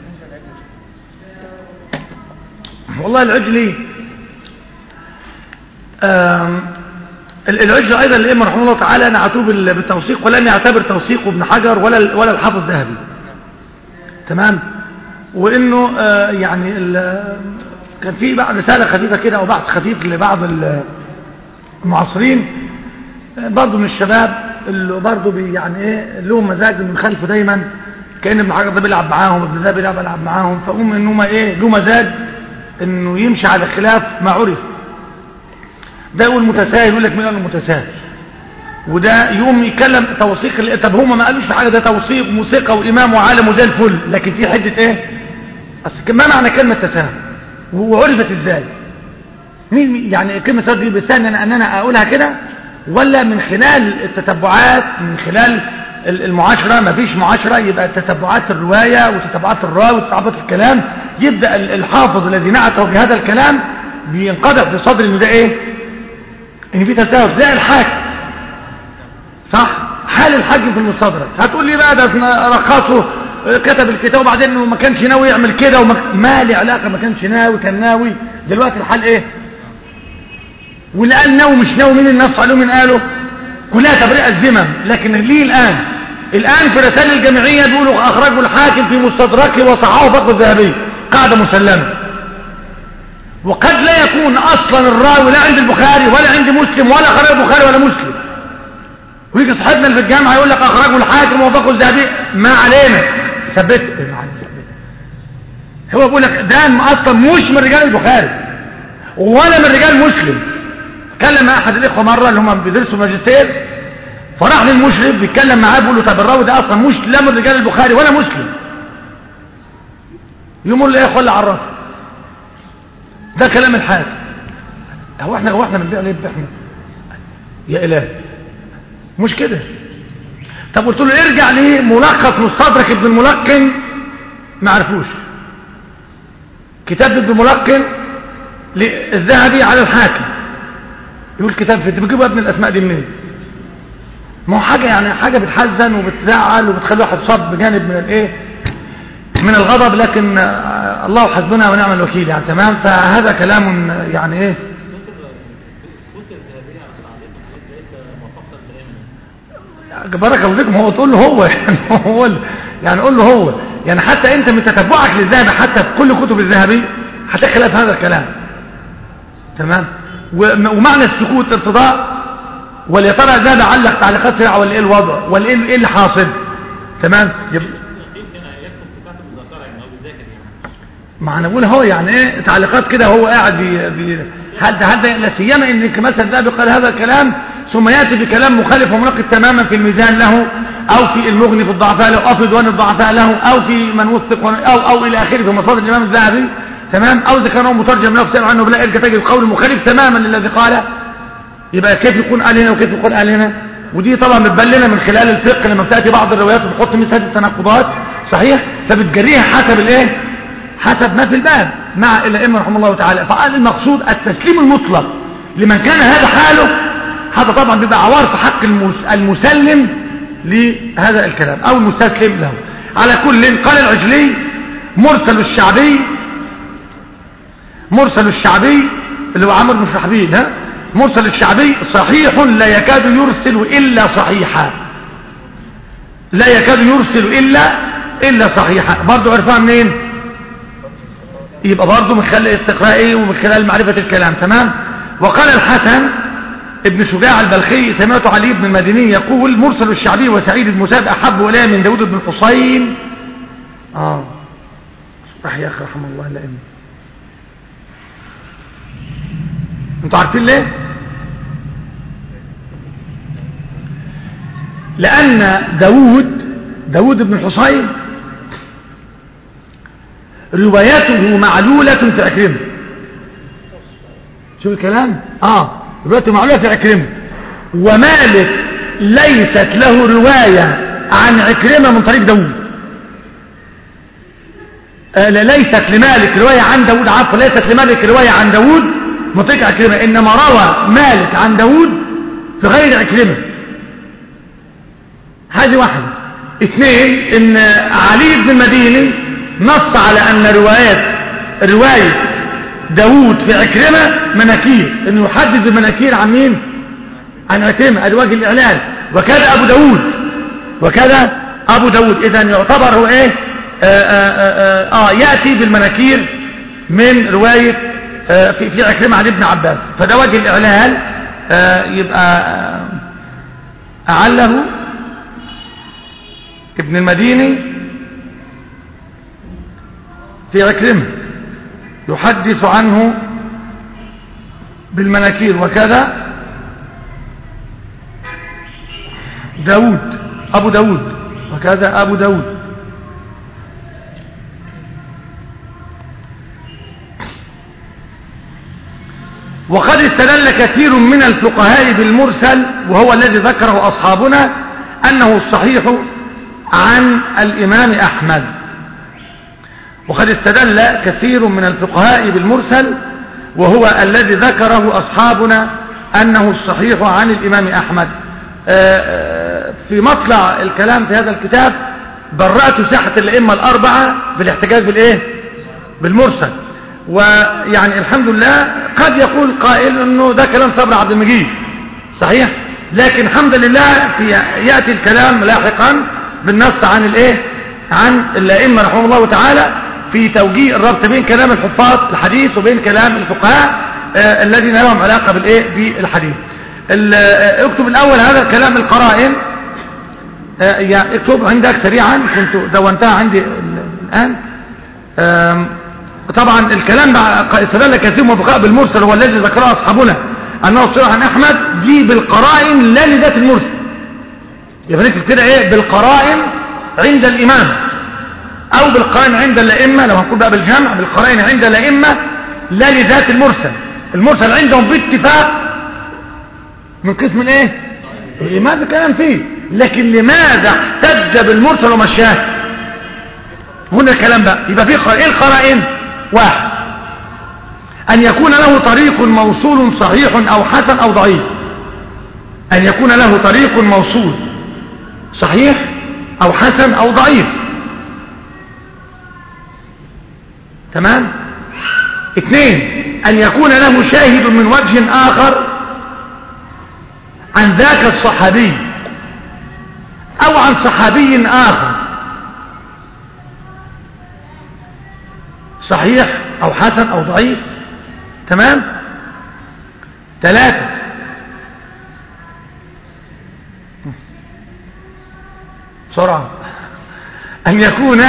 والله العجلي آم، ال- العجل ايضا الائمه رحمه الله تعالى نعتوه بال- بالتوثيق ولم يعتبر توثيقه ابن حجر ولا ال- ولا الحافظ الذهبي تمام وانه آه، يعني ال- كان في بعض رساله خفيفه كده او بحث خفيف لبعض ال- المعاصرين آه، برضه من الشباب اللي برضه بي- يعني ايه لهم مزاج من خلفه دايما كان ابن حجر ده بيلعب معاهم ابن ده بيلعب بيلعب معاهم فهم ان هم ايه له مزاج انه يمشي على خلاف ما عرف ده يقول متساهل يقول لك مين قال له متساهل وده يقوم يتكلم توثيق ال- طب هم ما قالوش في حاجه ده توثيق موسيقى وامام وعالم وزي الفل لكن في حده ايه اصل ما معنى كلمه تساهل وعرفت ازاي مين مين- يعني كلمه تساهل دي بلسان ان ان انا اقولها كده ولا من خلال التتبعات من خلال ال- المعاشره ما فيش معاشره يبقى تتبعات الروايه وتتبعات الراوي وتتبعات الكلام يبدا ال- الحافظ الذي نعته بهذا الكلام بينقدح في صدر انه ده ايه ان في تساهل زي الحاكم صح حال الحاكم في المستدرك هتقول لي بقى ده رخصه كتب الكتاب وبعدين انه ما كانش ناوي يعمل كده وما ما لي علاقه ما كانش ناوي كان ناوي دلوقتي الحال ايه واللي قال ناوي مش ناوي مين النص عليه من قاله كلها تبرئه الذمم لكن ليه الان الان في رسائل الجمعيه بيقولوا اخرجوا الحاكم في مستدركه وصححه فقه الذهبي قاعده مسلمه وقد لا يكون اصلا الراوي لا عند البخاري ولا عند مسلم ولا خرج البخاري ولا مسلم ويجي صاحبنا اللي في الجامعه يقول لك اخرجه الحاكم وفقه الذهبي ما علينا ثبت إيه ما علينا ثبت هو بيقول لك ده اصلا مش من رجال البخاري ولا من رجال مسلم كلم احد الاخوه مره اللي هم بيدرسوا ماجستير فراح للمشرف بيتكلم معاه بيقول له طب الراوي ده اصلا مش لا من رجال البخاري ولا مسلم يقول له يا اخوه اللي عرفه ده كلام الحاكم هو احنا هو احنا بنبيع ليه احنا يا اله مش كده طب قلت له ارجع ليه ملخص مستدرك ابن الملقن ما عرفوش كتاب ابن الملقن للذهبي على الحاكم يقول كتاب في بتجيبوا يا ابن الاسماء دي منين ما هو حاجه يعني حاجه بتحزن وبتزعل وبتخلي واحد صاب بجانب من الايه من الغضب لكن آه، الله حسبنا ونعم الوكيل يعني تمام فهذا كلام آه، يعني ايه السلوك الذهبية على التعليق ليس موافقا دائما بارك الله فيكم هو تقول له هو يعني هو ال- يعني قول له هو يعني حتى انت من تتبعك للذهبي حتى في كل كتب الذهبي هتلاقي خلاف هذا الكلام تمام وم- ومعنى السكوت ارتضاء ولا ترى الذهبي علق تعليقات سريعه ولا ايه الوضع ولا ايه ايه اللي حاصل تمام يبقى يمكن يكتب كتابه بالذاكرة يعني هو بيذاكر يعني ما انا بقول هو يعني ايه تعليقات كده هو قاعد بي بي هل هل لا سيما انك مثلا ده قال هذا الكلام ثم ياتي بكلام مخالف ومناقض تماما في الميزان له او في المغني في الضعفاء له او في ديوان الضعفاء له او في من وثق او او الى اخره في مصادر الامام الذهبي تمام او اذا كان هو مترجم نفسه عنه بلا ارجع تجد القول المخالف تماما للذي قاله يبقى كيف يكون قال هنا وكيف يكون قال هنا ودي طبعا بتبلنا من خلال الفقه لما بتاتي بعض الروايات وبتحط مثل هذه التناقضات صحيح فبتجريها حسب الايه حسب ما في الباب مع الائمه رحمه الله تعالى فقال المقصود التسليم المطلق لمن كان هذا حاله هذا طبعا بيبقى عوار في حق المس- المسلم لهذا الكلام او المستسلم له على كل قال العجلي مرسل الشعبي مرسل الشعبي اللي هو عمرو بن شرحبيل ها مرسل الشعبي صحيح لا يكاد يرسل الا صحيحا لا يكاد يرسل الا الا صحيحا برضه عرفها منين يبقى برضه من خلال استقراء ومن خلال معرفة الكلام تمام وقال الحسن ابن شجاع البلخي سمعت علي بن المديني يقول مرسل الشعبي وسعيد بن مساب أحب إلي من داود بن الحصين آه صح يا أخي رحمه الله لأن انتوا عارفين ليه لأن داود داود بن الحصين رواياته معلولة في عكرمة شوف الكلام اه رواياته معلولة في عكرمة ومالك ليست له رواية عن عكرمة من طريق داود آه لا، ليست لمالك رواية عن داود عفوا ليست لمالك رواية عن داود من طريق عكرمة إنما روى مالك عن داود في غير عكرمة هذه واحدة اثنين ان علي بن المديني نص على ان روايات رواية داود في عكرمة مناكير انه يحدد المناكير عن مين عن عكرمة ادي وجه الاعلان وكذا ابو داود وكذا ابو داود اذا يعتبر هو ايه آآ آآ آه يأتي بالمناكير من رواية آه في, في عكرمة عن ابن عباس فده وجه الاعلان آه يبقى آه أعله ابن المديني في عكرمة يحدث عنه بالمناكير وكذا داود أبو داود وكذا أبو داود وقد استدل كثير من الفقهاء بالمرسل وهو الذي ذكره أصحابنا أنه الصحيح عن الإمام أحمد وقد استدل كثير من الفقهاء بالمرسل وهو الذي ذكره أصحابنا أنه الصحيح عن الإمام أحمد في مطلع الكلام في هذا الكتاب برأت ساحة الأئمة الأربعة بالاحتجاج بالإيه؟ بالمرسل ويعني الحمد لله قد يقول قائل أنه ده كلام صبر عبد المجيد صحيح لكن الحمد لله في يأتي الكلام لاحقا بالنص عن الايه عن الائمه رحمه الله تعالى في توجيه الربط بين كلام الحفاظ الحديث وبين كلام الفقهاء آه الذين لهم علاقه بالايه بالحديث اكتب الاول هذا كلام القرائن آه يعني اكتب عندك سريعا كنت دونتها عندي الان طبعا الكلام استدل كثير من الفقهاء بالمرسل هو الذي ذكره اصحابنا انه صرح عن احمد دي بالقرائن لا لذات المرسل يبقى نكتب كده ايه بالقرائن عند الامام او بالقرائن عند الائمه لو هنقول بقى بالجمع بالقرائن عند الائمه لا لذات المرسل المرسل عندهم باتفاق من قسم الايه الامام الكلام فيه لكن لماذا احتج بالمرسل ومشاه هنا الكلام بقى يبقى في ايه القرائن واحد ان يكون له طريق موصول صحيح او حسن او ضعيف ان يكون له طريق موصول صحيح او حسن او ضعيف تمام اثنين ان يكون له شاهد من وجه اخر عن ذاك الصحابي او عن صحابي اخر صحيح او حسن او ضعيف تمام ثلاثة بسرعة أن يكون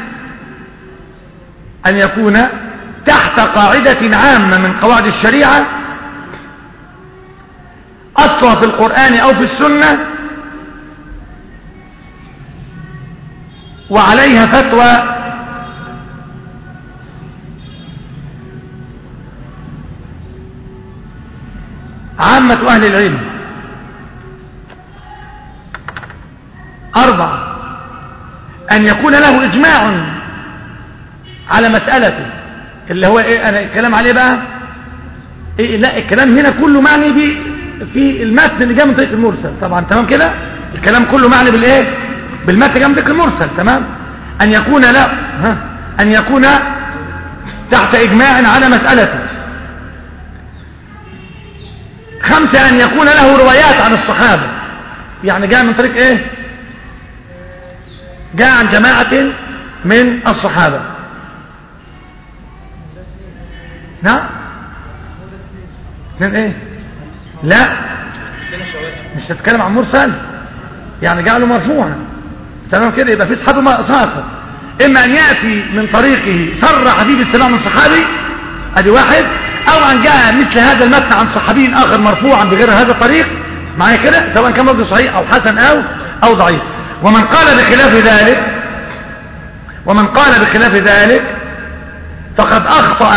أن يكون تحت قاعدة عامة من قواعد الشريعة أصلها في القرآن أو في السنة وعليها فتوى عامة أهل العلم أربعة أن يكون له إجماع على مسألته اللي هو إيه أنا الكلام عليه بقى إيه لا الكلام هنا كله معني في المتن اللي جاء من طريق المرسل طبعا تمام كده الكلام كله معني بالايه بالمتن جاء من طريق المرسل تمام ان يكون لا ها ان يكون تحت اجماع على مسألته خمسة ان يكون له روايات عن الصحابة يعني جاء من طريق ايه جاء عن جماعة من الصحابة نعم اثنين ايه لا مش تتكلم عن مرسل يعني جعله مرفوعا تمام كده يبقى في صحابه ما ساقط اما ان ياتي من طريقه صرح فيه بالسماع من صحابي ادي واحد او ان جاء مثل هذا المتن عن صحابي اخر مرفوعا بغير هذا الطريق معايا كده سواء كان رد صحيح او حسن او او ضعيف ومن قال بخلاف ذلك ومن قال بخلاف ذلك فقد اخطأ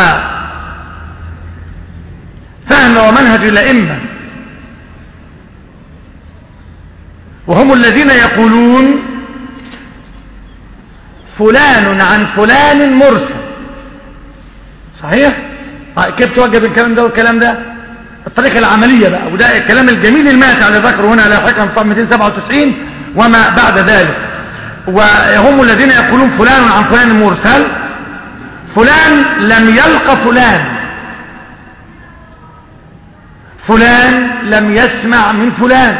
فهم ومنهج الائمه وهم الذين يقولون فلان عن فلان مرسل صحيح كيف توجه بين الكلام ده والكلام ده الطريقة العملية بقى وده الكلام الجميل الماتع اللي ذكره هنا لاحقا صفحة 297 وما بعد ذلك وهم الذين يقولون فلان عن فلان مرسل فلان لم يلقى فلان فلان لم يسمع من فلان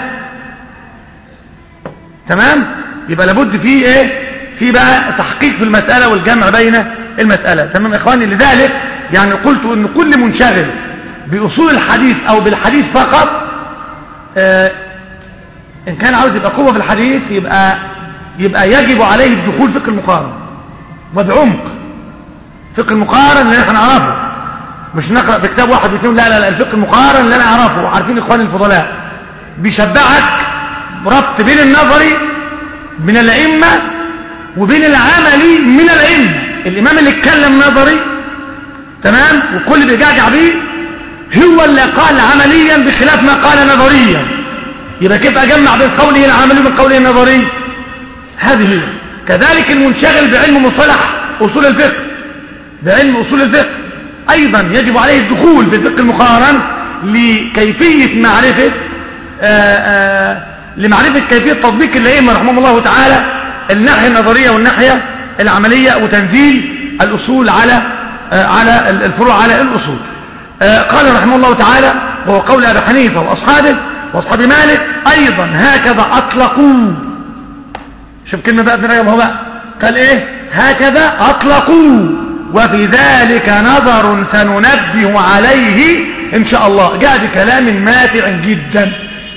تمام يبقى لابد فيه ايه في بقى تحقيق في المسألة والجمع بين المسألة تمام يا اخواني لذلك يعني قلت ان كل منشغل باصول الحديث او بالحديث فقط آه ان كان عاوز يبقى قوة في الحديث يبقى يبقى يجب عليه الدخول فقه المقارنة وبعمق فقه المقارنة اللي احنا نعرفه مش نقرأ في كتاب واحد واثنين لا لا لا الفقه المقارن اللي انا اعرفه وعارفين اخواني الفضلاء بيشبعك ربط بين النظري من الائمه وبين العملي من الائمه الامام اللي اتكلم نظري تمام وكل بيجعجع بيه هو اللي قال عمليا بخلاف ما قال نظريا يبقى كيف اجمع بين قوله العملي وبين قوله النظري هذه هي كذلك المنشغل بعلم مصطلح اصول الفقه بعلم اصول الفقه ايضا يجب عليه الدخول في الفقه المقارن لكيفيه معرفه آآ آآ لمعرفه كيفيه تطبيق الائمه رحمهم الله تعالى الناحيه النظريه والناحيه العمليه وتنزيل الاصول على على الفروع على الاصول قال رحمه الله تعالى وهو قول ابي حنيفه واصحابه واصحاب مالك ايضا هكذا اطلقوا شوف كلمه بقى ابن رجب هو بقى قال ايه هكذا اطلقوا وفي ذلك نظر سننبه عليه ان شاء الله جاء بكلام ماتع جدا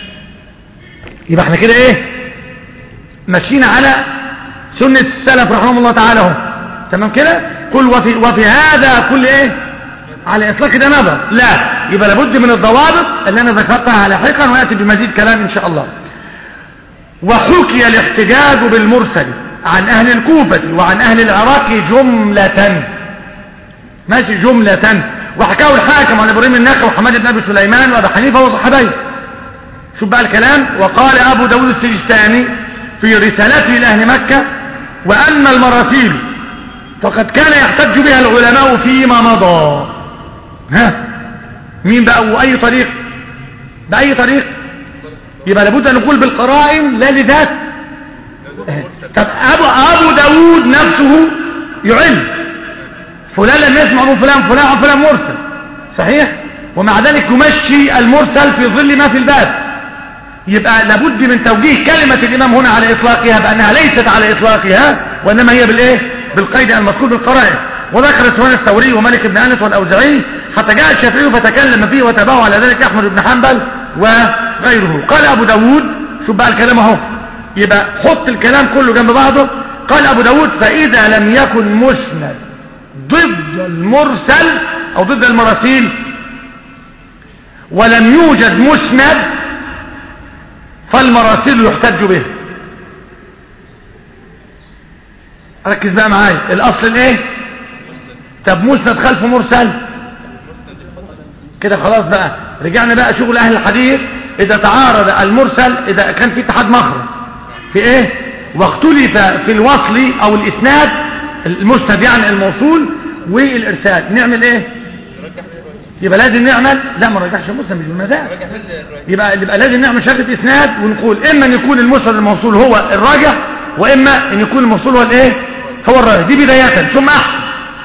يبقى احنا كده ايه ماشيين على سنة السلف رحمه الله تعالى اهو تمام كده قل وفي, وفي هذا كل ايه على اطلاق ده نظر لا يبقى لابد من الضوابط اللي انا ذكرتها لاحقا وياتي بمزيد كلام ان شاء الله وحكي الاحتجاج بالمرسل عن اهل الكوفة وعن اهل العراق جملة ماشي جملة وحكاه الحاكم عن ابراهيم النخعي وحماد بن ابي سليمان وابي حنيفه وصحابيه شوف بقى الكلام وقال ابو داود السجستاني في رسالته لاهل مكة واما المراسيل فقد كان يحتج بها العلماء فيما مضى ها مين بقى واي طريق باي طريق يبقى لابد ان نقول بالقرائن لا لذات طب ابو ابو داود نفسه يعلم فلان لم يسمع من فلان فلان عن فلان مرسل صحيح ومع ذلك يمشي المرسل في ظل ما في الباب يبقى لابد من توجيه كلمة الإمام هنا على إطلاقها بأنها ليست على إطلاقها وإنما هي بالإيه بالقيد المذكور بالقرائن وذكر سفيان الثوري ومالك بن أنس والأوزعي حتى جاء الشافعي فتكلم فيه وتبعه على ذلك أحمد بن حنبل وغيره قال أبو داود شوف بقى الكلام اهو يبقى حط الكلام كله جنب بعضه قال أبو داود فإذا لم يكن مسند ضد المرسل أو ضد المراسيل ولم يوجد مسند فالمراسيل يحتج به ركز بقى معايا الاصل الايه طب مسند خلف مرسل كده خلاص بقى رجعنا بقى شغل اهل الحديث اذا تعارض المرسل اذا كان في اتحاد مخرج في ايه واختلف في الوصل او الاسناد المسند يعني الموصول والارسال نعمل ايه يبقى لازم نعمل لا ما نرجعش المسند مش بالمزاج يبقى يبقى لازم نعمل شهاده اسناد ونقول اما ان يكون المسند الموصول هو الراجح واما ان يكون الموصول هو الايه هو الراجح دي بدايه ثم احكم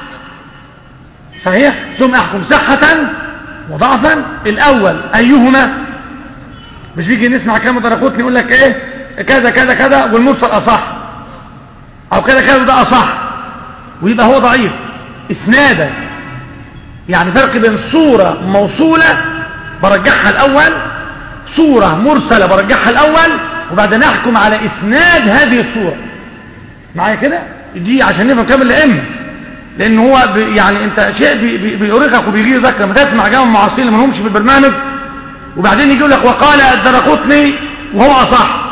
صحيح ثم احكم صحه وضعفا الاول ايهما مش بيجي نسمع كلام درقوتني يقول لك ايه كذا كذا كذا والمرسل اصح او كذا كذا ده اصح ويبقى هو ضعيف اسنادا يعني فرق بين صورة موصولة برجحها الاول صورة مرسلة برجحها الاول وبعدين احكم على اسناد هذه الصورة معايا كده دي عشان نفهم كامل الائمه لان هو بي يعني انت شيء بي بي بيوريك وبيجي ذاك لما تسمع جامع المعاصرين اللي ما لهمش في البرنامج وبعدين يجي يقول لك وقال الدرقطني وهو اصح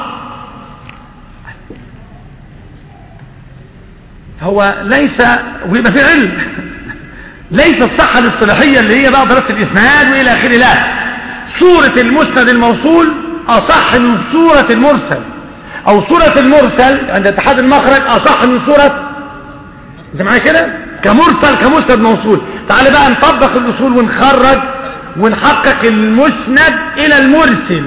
فهو ليس ويبقى في علم ليس الصحة الاصطلاحية اللي هي بقى دراسة الإسناد وإلى آخره لا صورة المسند الموصول أصح من صورة المرسل أو صورة المرسل عند اتحاد المخرج أصح من صورة أنت معايا كده كمرسل كمسند موصول تعال بقى نطبق الأصول ونخرج ونحقق المسند إلى المرسل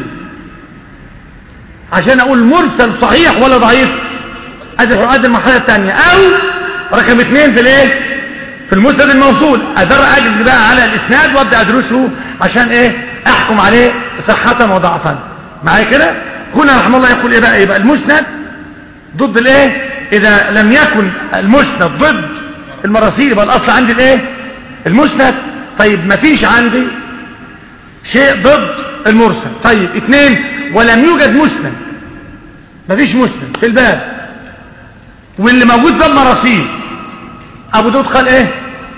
عشان أقول مرسل صحيح ولا ضعيف ادي ادي المرحله الثانيه او رقم اثنين في الايه في المسند الموصول ادر اجل بقى على الاسناد وابدا ادرسه عشان ايه احكم عليه صحه وضعفا معايا كده هنا رحمه الله يقول ايه بقى يبقى المسند ضد الايه اذا لم يكن المسند ضد المراسيل يبقى الاصل عندي الايه المسند طيب ما فيش عندي شيء ضد المرسل طيب اثنين ولم يوجد مسند ما فيش مسند في الباب واللي موجود ده مراسيل ابو داود قال ايه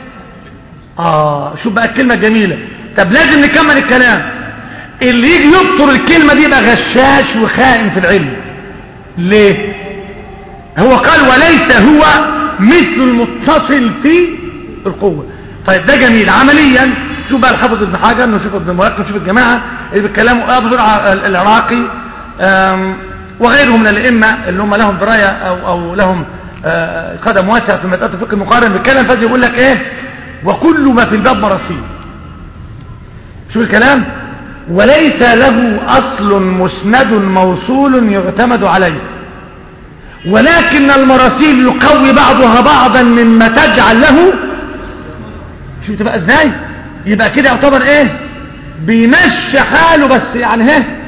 اه شوف بقى الكلمه الجميله طب لازم نكمل الكلام اللي يجي يبطر الكلمه دي يبقى غشاش وخائن في العلم ليه هو قال وليس هو مثل المتصل في القوه طيب ده جميل عمليا شوف بقى الحافظ ابن حجر نشوف ابن ملك نشوف الجماعه اللي بيتكلموا ابو زرع العراقي وغيرهم من الائمه اللي هم لهم درايه او او لهم قدم واسع في مساله الفقه المقارن بيتكلم فاز يقول لك ايه وكل ما في الباب مراسيل شوف الكلام وليس له اصل مسند موصول يعتمد عليه ولكن المراسيل يقوي بعضها بعضا مما تجعل له شوف بقى ازاي يبقى كده يعتبر ايه بيمشي حاله بس يعني ايه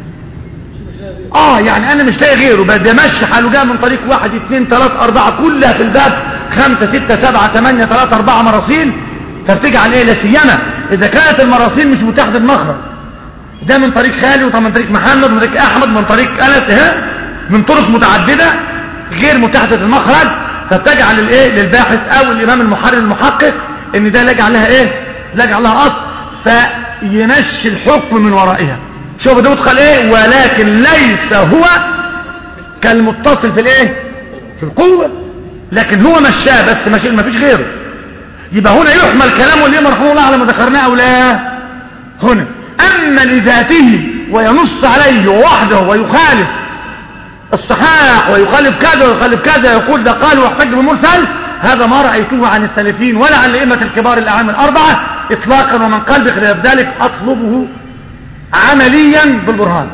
اه يعني انا مش لاقي غيره بس يمشي حاله جاء من طريق واحد اثنين ثلاث اربعة كلها في الباب خمسة ستة سبعة ثمانية ثلاثة اربعة مراسيل فبتجعل ايه لا سيما اذا كانت المراسيل مش متحدة المخرج ده من طريق خالي وطب من طريق محمد من طريق احمد من طريق انس ها من طرق متعددة غير متحدة المخرج فبتجعل الايه للباحث او الامام المحرر المحقق ان ده لجع لها ايه لجع لها اصل فيمشي الحكم من ورائها شوف داود قال ايه ولكن ليس هو كالمتصل في الايه في القوة لكن هو مشاه بس ماشي ما فيش غيره يبقى هنا يحمل كلامه اللي رحمه الله على ما ذكرناه او لا هنا اما لذاته وينص عليه وحده ويخالف الصحاح ويخالف كذا ويخالف كذا يقول ده قال واحتج بمرسل هذا ما رأيته عن السلفين ولا عن الأئمة الكبار الأعام الأربعة إطلاقا ومن قال بخلاف ذلك أطلبه عمليا بالبرهان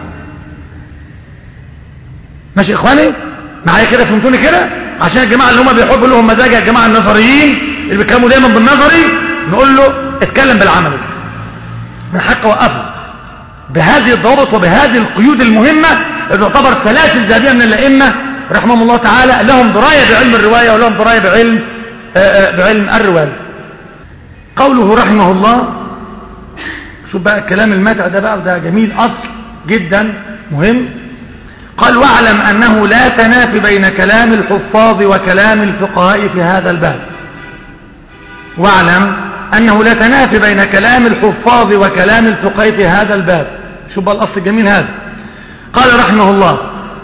ماشي يا إخواني معايا كده فهمتوني كده عشان الجماعة اللي هم بيحبوا لهم مزاج يا جماعة النظريين اللي بيتكلموا دايما بالنظري نقول له اتكلم بالعملي من حق وقفه بهذه الضوابط وبهذه القيود المهمة اللي تعتبر سلاسل ذهبية من الأئمة رحمهم الله تعالى لهم دراية بعلم الرواية ولهم دراية بعلم بعلم الرواية قوله رحمه الله شوف بقى الكلام الماتع ده بقى وده جميل أصل جدا مهم قال واعلم أنه لا تنافي بين كلام الحفاظ وكلام الفقهاء في هذا الباب واعلم أنه لا تنافي بين كلام الحفاظ وكلام الفقهاء في هذا الباب شوف بقى الأصل الجميل هذا قال رحمه الله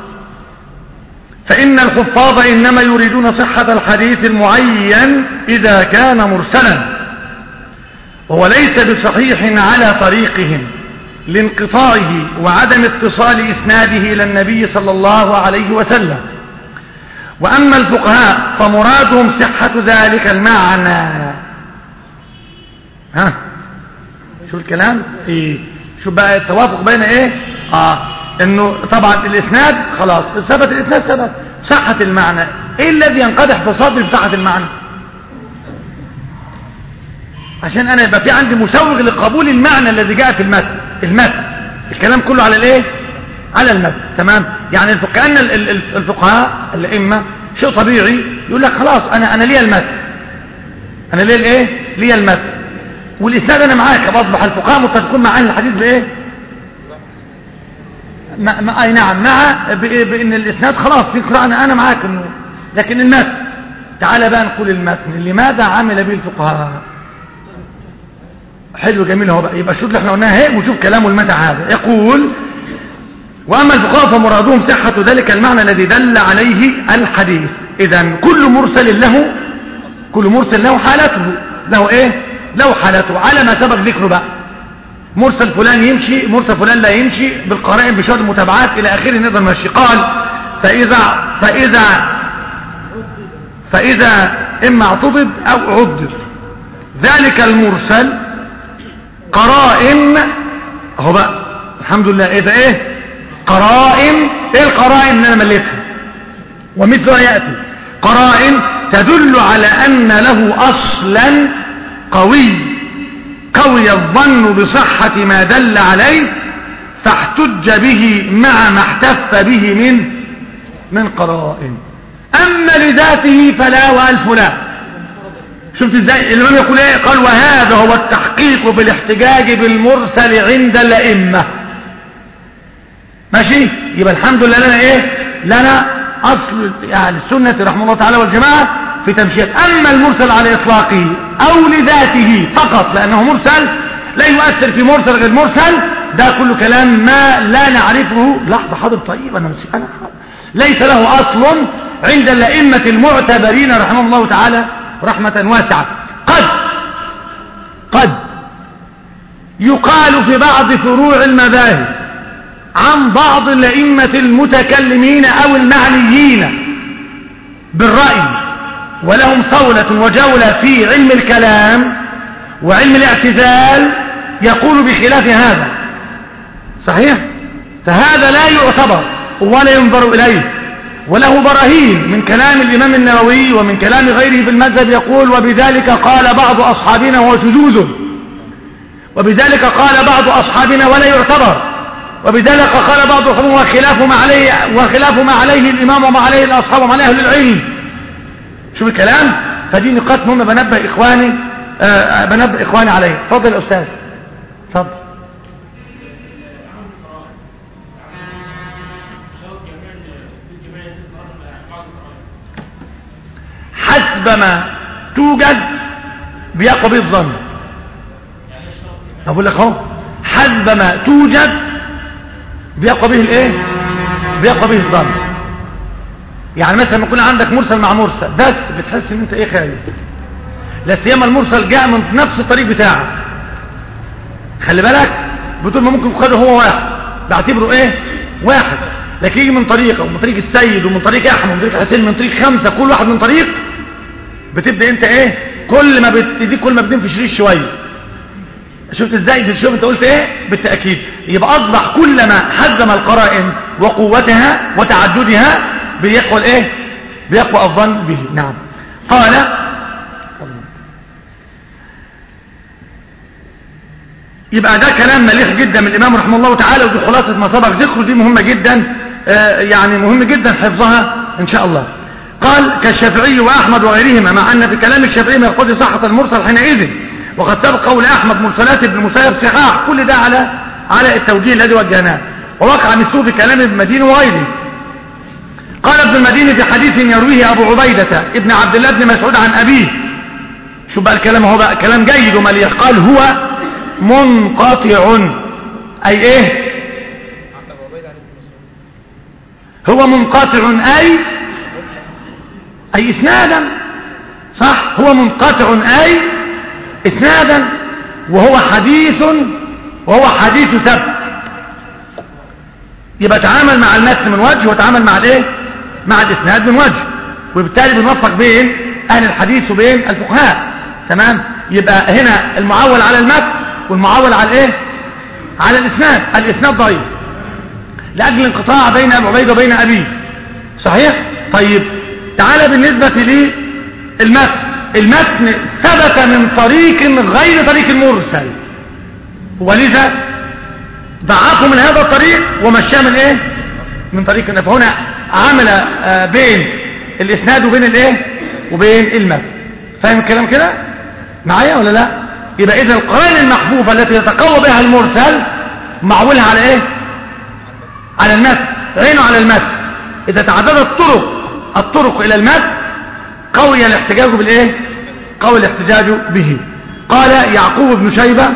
فإن الحفاظ إنما يريدون صحة الحديث المعين إذا كان مرسلا وهو ليس بصحيح على طريقهم لانقطاعه وعدم اتصال إسناده إلى النبي صلى الله عليه وسلم وأما الفقهاء فمرادهم صحة ذلك المعنى ها شوف الكلام ايه شوف بقى التوافق بين ايه اه انه طبعا الاسناد خلاص ثبت الاسناد ثبت صحة المعنى ايه الذي ينقدح في صدري في صحة المعنى عشان انا يبقى في عندي مسوغ لقبول المعنى الذي جاء في المتن المتن الكلام كله على الايه على المتن تمام يعني الفق... كان ال- ال- ال- الفقهاء الائمه شيء طبيعي يقول لك خلاص انا انا ليا المتن انا ليا الايه ليا المتن والاسناد انا معاك اصبح الفقهاء متفقون مع ان الحديث بايه ما ما اي نعم مع ب- بان الاسناد خلاص في قراءه انا معاك انه لكن المتن تعال بقى نقول المتن لماذا عمل به الفقهاء حلو جميل اهو بقى يبقى شوف اللي احنا قلناها اهي وشوف كلامه المتع هذا يقول واما الفقهاء فمرادهم صحه ذلك المعنى الذي دل عليه الحديث اذا كل مرسل له كل مرسل له حالته له ايه له حالته على ما سبق ذكره بقى مرسل فلان يمشي مرسل فلان لا يمشي بالقرائن بشرط المتابعات الى اخره نقدر نمشي قال فاذا فاذا فاذا اما اعتضد او عضد ذلك المرسل قرائن اهو بقى الحمد لله ايه ده ايه قرائن ايه القرائن اللي انا مليتها ومثلها ياتي قرائن تدل على ان له اصلا قوي قوي الظن بصحة ما دل عليه فاحتج به مع ما احتف به من من قرائن اما لذاته فلا والف لا شفت ازاي الامام يقول ايه قال وهذا هو التحقيق في الاحتجاج بالمرسل عند الائمه ماشي يبقى الحمد لله لنا ايه لنا اصل يعني السنه رحمه الله تعالى والجماعه في تمشيه اما المرسل على اطلاقه او لذاته فقط لانه مرسل لا يؤثر في مرسل غير مرسل ده كله كلام ما لا نعرفه لحظه حاضر طيب انا مش انا حاضر. ليس له اصل عند الائمه المعتبرين رحمهم الله تعالى رحمه واسعه قد قد يقال في بعض فروع المذاهب عن بعض الأئمة المتكلمين أو المعنيين بالرأي ولهم صولة وجولة في علم الكلام وعلم الاعتزال يقول بخلاف هذا صحيح فهذا لا يعتبر ولا ينظر إليه وله براهين من كلام الإمام النووي ومن كلام غيره في المذهب يقول وبذلك قال بعض أصحابنا وهو شذوذ وبذلك قال بعض أصحابنا ولا يعتبر وبذلك قال بعض أصحابنا وخلاف ما عليه وخلاف ما عليه الإمام وما عليه الأصحاب وما عليه أهل العلم شوف الكلام فدي نقاط مهمة بنبه إخواني آه بنبه إخواني عليه تفضل يا أستاذ تفضل حسب ما توجد بيقوى به الظن أقول لك اهو حسب ما توجد بيقوى به الايه بيقوى به الظن يعني مثلا لما يكون عندك مرسل مع مرسل بس بتحس ان انت ايه خايف لا سيما المرسل جاء من نفس الطريق بتاعك خلي بالك بتقول ما ممكن خده هو واحد بعتبره ايه واحد لكن يجي من طريقه ومن طريق السيد ومن طريق احمد ومن طريق حسين من طريق خمسه كل واحد من طريق بتبدا انت ايه كل ما بتدي كل ما بتنفش ريش شويه شفت ازاي في الشوف انت قلت ايه بالتاكيد يبقى اصبح كلما حزم القرائن وقوتها وتعددها بيقوى الايه بيقوى الظن به نعم قال يبقى ده كلام مليح جدا من الامام رحمه الله تعالى ودي خلاصه ما سبق ذكره دي مهمه جدا آه يعني مهم جدا حفظها ان شاء الله قال كالشافعي واحمد وغيرهما مع ان في كلام الشافعي ما يقتضي صحه المرسل حينئذ وقد سبق قول احمد مرسلات ابن مسيب صحاح كل ده على على التوجيه الذي وجهناه ووقع مثله في كلام ابن مدين وغيره قال ابن المديني في حديث يرويه ابو عبيده ابن عبد الله بن مسعود عن ابيه شو بقى الكلام هو بقى كلام جيد ومليح قال هو منقطع اي ايه هو منقطع اي اي اسنادا صح هو منقطع اي اسنادا وهو حديث وهو حديث ثبت يبقى تعامل مع المتن من وجه وتعامل مع الايه مع الاسناد من وجه وبالتالي بنوفق بين اهل الحديث وبين الفقهاء تمام يبقى هنا المعول على المتن والمعول على الايه على الاسناد الاسناد ضعيف لاجل انقطاع بين ابي عبيده وبين ابيه صحيح طيب تعالى بالنسبه للمتن المتن ثبت من طريق غير طريق المرسل ولذا ضعفه من هذا الطريق ومشاه من ايه من طريق فهنا عمل آه، بين الاسناد وبين الايه وبين المتن فاهم الكلام كده معايا ولا لا يبقى اذا القرائن المحفوفه التي يتقوى بها المرسل معولها على ايه على المتن عينه على المتن اذا تعددت الطرق الطرق الى المتن قوي الاحتجاج بالايه قوي الاحتجاج به قال يعقوب بن شيبه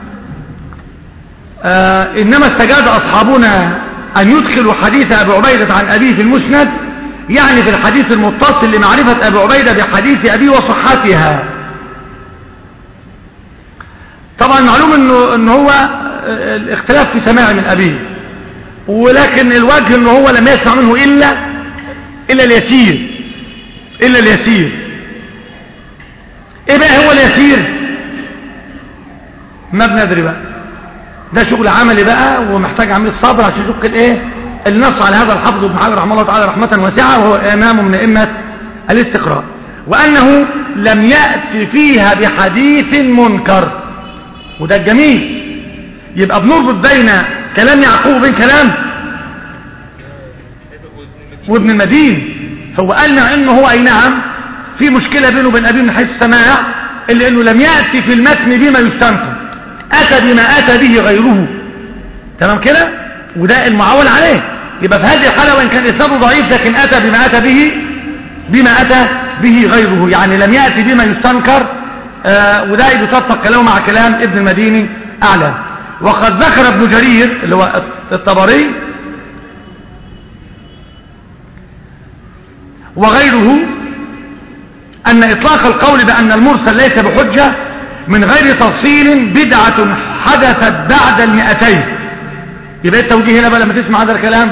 آه انما استجاد اصحابنا ان يدخلوا حديث ابي عبيده عن ابيه في المسند يعني في الحديث المتصل لمعرفه ابي عبيده بحديث ابيه وصحتها طبعا معلوم انه ان هو آه، الاختلاف في سماع من ابيه ولكن الوجه انه هو لم يسمع منه الا الا اليسير الا اليسير ايه بقى هو اليسير ما بندري بقى ده شغل عملي بقى ومحتاج عمليه صبر عشان يشق الايه النص على هذا الحافظ ابن حجر رحمه الله تعالى رحمه واسعه وهو امام من ائمه الاستقراء وانه لم ياتي فيها بحديث منكر وده الجميل يبقى بنربط بين كلام يعقوب وبين كلام وابن المدين هو قال مع انه هو اي نعم في مشكلة بينه وبين ابيه من حيث السماع الا انه لم يأتي في المتن بما يستنكر اتى بما اتى به غيره تمام كده وده المعول عليه يبقى في هذه الحالة وان كان اسناده ضعيف لكن اتى بما اتى به بما اتى به غيره يعني لم يأتي بما يستنكر آه وده يتطبق كلامه مع كلام ابن المديني اعلى وقد ذكر ابن جرير اللي هو الطبري وغيره أن إطلاق القول بأن المرسل ليس بحجة من غير تفصيل بدعة حدثت بعد المئتين يبقى التوجيه هنا بقى لما تسمع هذا الكلام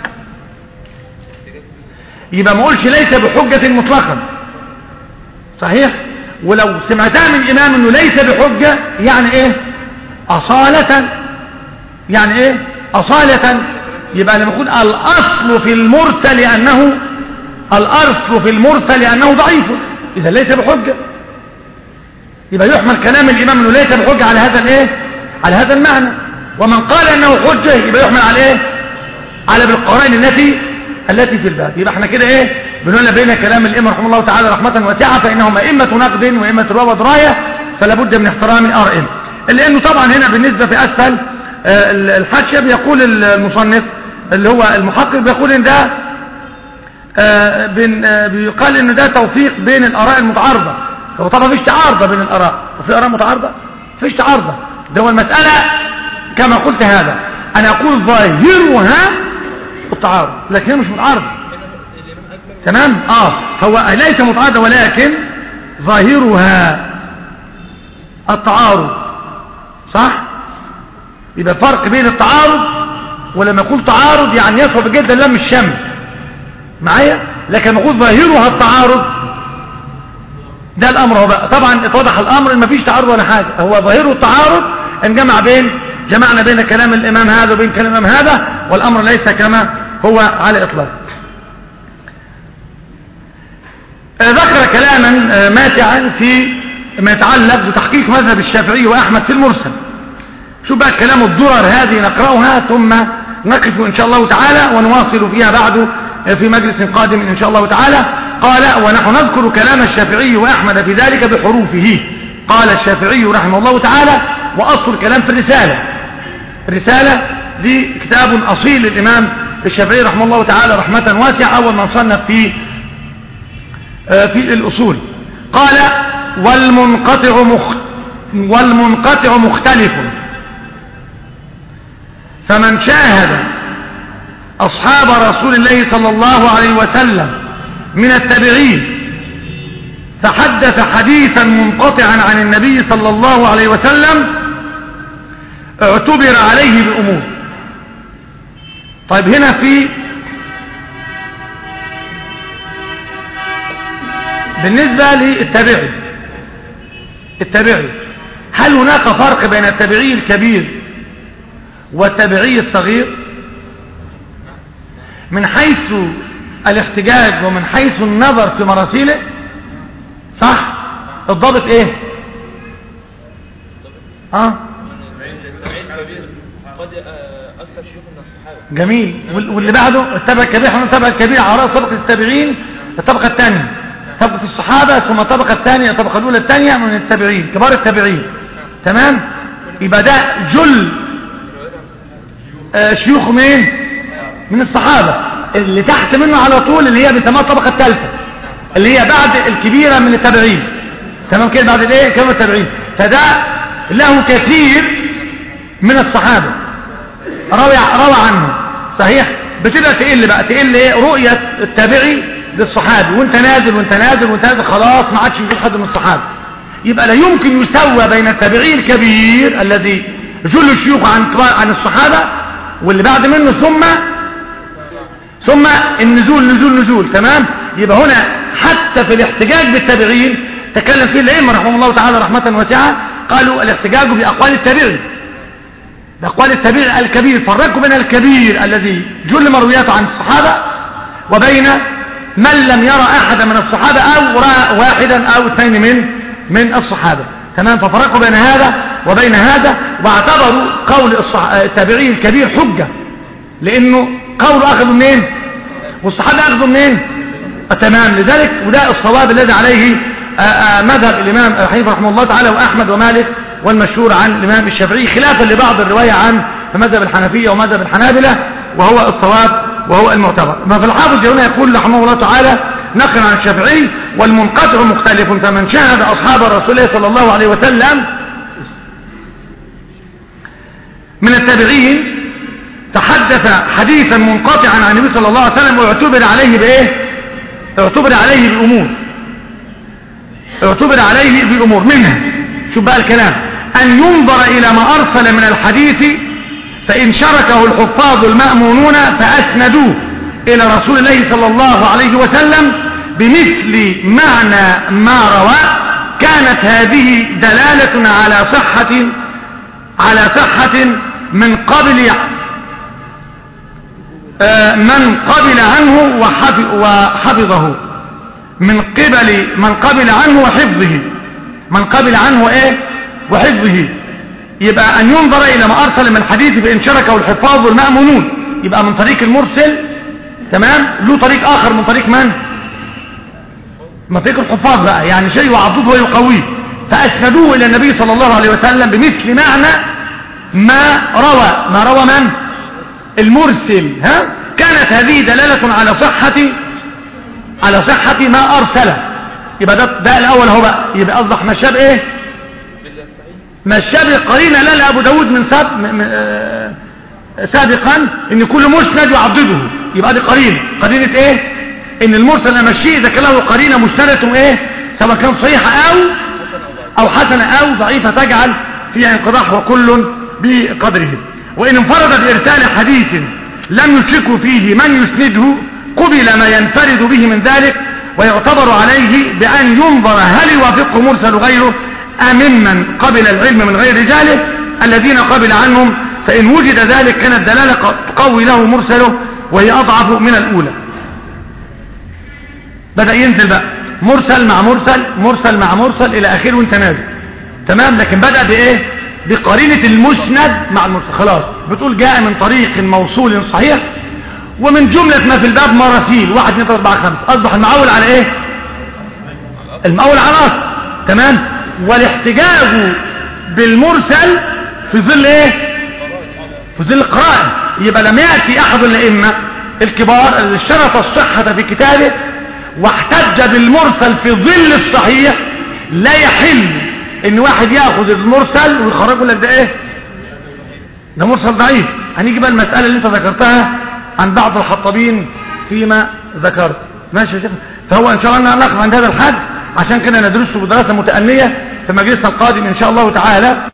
يبقى ما قولش ليس بحجة مطلقا صحيح ولو سمعتها من إمام أنه ليس بحجة يعني إيه أصالة يعني إيه أصالة يبقى لما يكون الأصل في المرسل أنه الأصل في المرسل أنه ضعيف إذا ليس بحجة يبقى يحمل كلام الإمام أنه ليس بحجة على هذا الإيه على هذا المعنى ومن قال أنه حجة يبقى يحمل على إيه على بالقرائن التي التي في الباب يبقى احنا كده ايه بنقول بين كلام الإمام رحمه الله تعالى رحمة واسعة فإنهم أئمة نقد وأئمة رواية ودراية فلا بد من احترام آرائهم لأنه طبعا هنا بالنسبة في أسفل آه، الحاشية بيقول المصنف اللي هو المحقق بيقول ان ده آه، بين آه، بيقال ان ده توفيق بين الاراء المتعارضه هو طبعا مفيش تعارضه بين الاراء وفي اراء متعارضه مفيش تعارضه ده هو المساله كما قلت هذا انا اقول ظاهرها التعارض لكن هي مش متعارضه تمام اه هو ليس متعارضه ولكن ظاهرها التعارض صح يبقى فرق بين التعارض ولما يقول تعارض يعني يصعب جدا لم الشمس معايا لكن نقول ظاهرها التعارض ده الامر هو بقى طبعا اتضح الامر ان مفيش تعارض ولا حاجه هو ظاهره التعارض ان جمع بين جمعنا بين كلام الامام هذا وبين كلام الامام هذا والامر ليس كما هو على اطلاق ذكر كلاما آه، ماتعا في ما يتعلق بتحقيق مذهب الشافعي واحمد في المرسل شو بقى كلام الدرر هذه نقراها ثم نقف ان شاء الله تعالى ونواصل فيها بعد في مجلس قادم إن شاء الله تعالى قال ونحن نذكر كلام الشافعي وأحمد في ذلك بحروفه قال الشافعي رحمه الله تعالى وأصل الكلام في الرسالة الرسالة دي كتاب أصيل للإمام الشافعي رحمه الله تعالى رحمة واسعة أول من صنف في آه، في الأصول قال والمنقطع مخ والمنقطع مختلف فمن شاهد أصحاب رسول الله صلى الله عليه وسلم من التابعين فحدث حديثا منقطعا عن النبي صلى الله عليه وسلم اعتبر عليه بأمور طيب هنا في بالنسبة للتابعي التابعي هل هناك فرق بين التابعي الكبير والتابعي الصغير من حيث الاحتجاج ومن حيث النظر في مراسيله صح الضابط ايه اه قد آه، أكثر شيوخ من الصحابة جميل وال- واللي بعده التابع الكبير احنا التابع الكبير على رأس طبقة التابعين الطبقة الثانية طبقة الصحابة ثم الطبقة الثانية الطبقة الأولى الثانية من التابعين كبار التابعين تمام يبقى ده جل آه، شيوخ مين من الصحابة اللي تحت منه على طول اللي هي بنسميها الطبقة الثالثة اللي هي بعد الكبيرة من التابعين تمام كده بعد الايه كبار التابعين فده له كثير من الصحابة روى روى عنه صحيح بتبقى تقل بقى تقل ايه رؤية التابعي للصحابي وانت نازل وانت نازل وانت نازل خلاص ما عادش يشوف حد من الصحابة يبقى لا يمكن يسوى بين التابعي الكبير الذي جل الشيوخ عن عن الصحابة واللي بعد منه ثم ثم النزول نزول نزول تمام يبقى هنا حتى في الاحتجاج بالتابعين تكلم فيه الائمه رحمه الله تعالى رحمه واسعه قالوا الاحتجاج باقوال التابعين بأقوال التابع الكبير فرقوا بين الكبير الذي جل مروياته عن الصحابة وبين من لم يرى أحدا من الصحابة أو رأى واحدا أو اثنين من من الصحابة تمام ففرقوا بين هذا وبين هذا واعتبروا قول الصح... التابعي الكبير حجة لأنه قوله أخذوا منين والصحابة أخذوا منين آه تمام لذلك وده الصواب الذي عليه آه آه مذهب الإمام أبي حنيفة رحمه الله تعالى وأحمد ومالك والمشهور عن الإمام الشافعي خلافا لبعض الرواية عن مذهب الحنفية ومذهب الحنابلة وهو الصواب وهو المعتبر ما في الحافظ هنا يقول رحمه الله تعالى نقل عن الشافعي والمنقطع مختلف فمن شاهد أصحاب رسول الله صلى الله عليه وسلم من التابعين تحدث حديثا منقطعا عن النبي صلى الله عليه وسلم واعتبر عليه بايه اعتبر عليه بامور اعتبر عليه بامور منها شوف بقى الكلام ان ينظر الى ما ارسل من الحديث فان شركه الحفاظ المامونون فاسندوه الى رسول الله صلى الله عليه وسلم بمثل معنى ما روى كانت هذه دلاله على صحه على صحه من قبل من قبل عنه وحفظه من قبل من قبل عنه وحفظه من قبل عنه ايه وحفظه يبقى ان ينظر الى ما ارسل من الحديث فان شركه الحفاظ والمأمونون يبقى من طريق المرسل تمام له طريق اخر من طريق من من طريق الحفاظ بقى يعني شيء يعضده ويقويه فاسندوه الى النبي صلى الله عليه وسلم بمثل معنى ما روى ما روى من المرسل ها كانت هذه دلالة على صحة على صحة ما أرسله يبقى ده, ده الأول هو بقى يبقى أصبح مشاب إيه مشاب قرينة لا لأبو داود من ساب م- م- آه، سابقا إن كل مسند يعضده يبقى دي قرينة قرينة إيه إن المرسل أمشيه إذا كان له قرينة مشترة إيه سواء كان صحيحة أو أو حسنة أو ضعيفة تجعل فيها انقضاح وكل بقدره وإن انفرد بإرسال حديث لم يشرك فيه من يسنده قبل ما ينفرد به من ذلك ويعتبر عليه بأن ينظر هل يوافقه مرسل غيره أم ممن قبل العلم من غير رجاله الذين قبل عنهم فإن وجد ذلك كانت دلالة تقوي له مرسله وهي أضعف من الأولى بدأ ينزل بقى مرسل مع مرسل مرسل مع مرسل إلى آخره وانت نازل تمام لكن بدأ بإيه بقرينة المسند مع المرسل خلاص بتقول جاء من طريق موصول صحيح ومن جملة ما في الباب مراسيل واحد اثنين ثلاثة أربعة خمسة أصبح المعول على إيه المعول على الأصل تمام والاحتجاج بالمرسل في ظل إيه في ظل القرائن يبقى لم يأتي أحد الأئمة الكبار الذي اشترط الصحة في كتابه واحتج بالمرسل في ظل الصحيح لا يحل ان واحد ياخذ المرسل ويخرجه لك ده ايه ده مرسل ضعيف هنيجي بقى المسألة اللي انت ذكرتها عن بعض الحطابين فيما ذكرت ماشي يا شيخ فهو ان شاء الله نقف عند هذا الحد عشان كده ندرسه بدراسة متأنية في مجلسنا القادم ان شاء الله تعالى